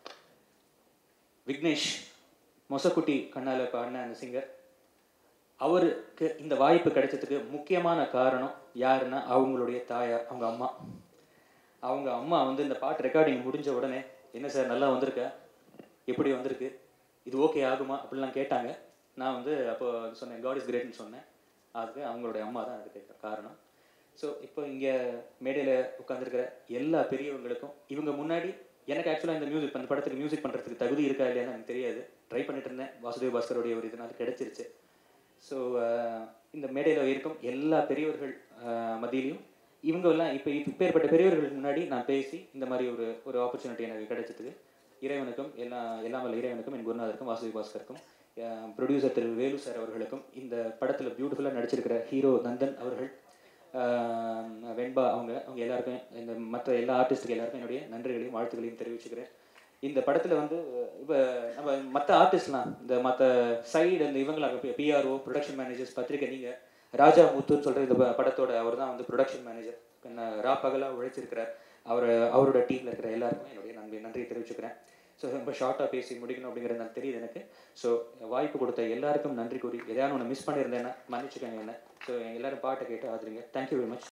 விக்னேஷ் மொசக்குட்டி கண்ணால பாடின அந்த சிங்கர் அவருக்கு இந்த வாய்ப்பு கிடைச்சதுக்கு முக்கியமான காரணம் யாருன்னா அவங்களுடைய தாயார் அவங்க அம்மா அவங்க அம்மா வந்து இந்த பாட்டு ரெக்கார்டிங் முடிஞ்ச உடனே என்ன சார் நல்லா வந்திருக்க எப்படி வந்திருக்கு இது ஓகே ஆகுமா அப்படிலாம் கேட்டாங்க நான் வந்து அப்போ சொன்னேன் காட் இஸ் கிரேட்னு சொன்னேன் அதுக்கு அவங்களுடைய அம்மா தான் அதுக்கு காரணம் ஸோ இப்போ இங்கே மேடையில் உட்காந்துருக்கிற எல்லா பெரியவங்களுக்கும் இவங்க முன்னாடி எனக்கு ஆக்சுவலாக இந்த மியூசிக் அந்த படத்துக்கு மியூசிக் பண்ணுறதுக்கு தகுதி இருக்கா இல்லையான்னு எனக்கு தெரியாது ட்ரை பண்ணிட்டு இருந்தேன் வாசுதேவ் பாஸ்கருடைய ஒரு இதனால் கிடைச்சிருச்சு ஸோ இந்த மேடையில் இருக்கும் எல்லா பெரியவர்கள் அஹ், மத்தியிலையும் இவங்க எல்லாம் இப்போ இப்பேற்பட்ட பெரியவர்களுக்கு முன்னாடி நான் பேசி இந்த மாதிரி ஒரு ஒரு ஆப்பர்ச்சுனிட்டி எனக்கு கிடைச்சதுக்கு இறைவனுக்கும் எல்லா எல்லாம் வல்ல இறைவனுக்கும் என் குருநாதருக்கும் வாசுதேவ் பாஸ்கருக்கும் ப்ரொடியூசர் திரு வேலு சார் அவர்களுக்கும் இந்த படத்தில் பியூட்டிஃபுல்லாக நடிச்சிருக்கிற ஹீரோ நந்தன் அவர்கள் ஆஹ் வெண்பா அவங்க அவங்க எல்லாருக்கும் இந்த மற்ற எல்லா ஆர்டிஸ்ட்டுக்கு எல்லாருக்கும் என்னுடைய நன்றிகளையும் வாழ்த்துக்களையும் தெரிவிச்சுக்கிறேன் இந்த படத்தில் வந்து இப்போ நம்ம மற்ற ஆர்டிஸ்ட்லாம் இந்த மற்ற சைடு இந்த இவங்களாம் பிஆர்ஓ ப்ரொடக்ஷன் மேனேஜர்ஸ் பத்திரிக்கை நீங்கள் ராஜா முத்துன்னு சொல்கிற இந்த ப- படத்தோட அவர் தான் வந்து ப்ரொடக்ஷன் மேனேஜர் ரா பகலாக உழைச்சிருக்கிறார் அவர் அவரோட டீமில் இருக்கிற எல்லாருக்குமே என்னுடைய நன்றி நன்றியை தெரிவிச்சுக்கிறேன் ஸோ ரொம்ப ஷார்ட்டாக பேசி முடிக்கணும் அப்படிங்கிறது எனக்கு தெரியுது எனக்கு ஸோ வாய்ப்பு கொடுத்த எல்லாருக்கும் நன்றி கூறி எதையாவது ஒன்று மிஸ் பண்ணியிருந்தேன்னா மன்னிச்சுக்கோங்க என்ன ஸோ எல்லாரும் பாட்டை கேட்டு ஆதரிங்க தேங்க்யூ வெரி மச்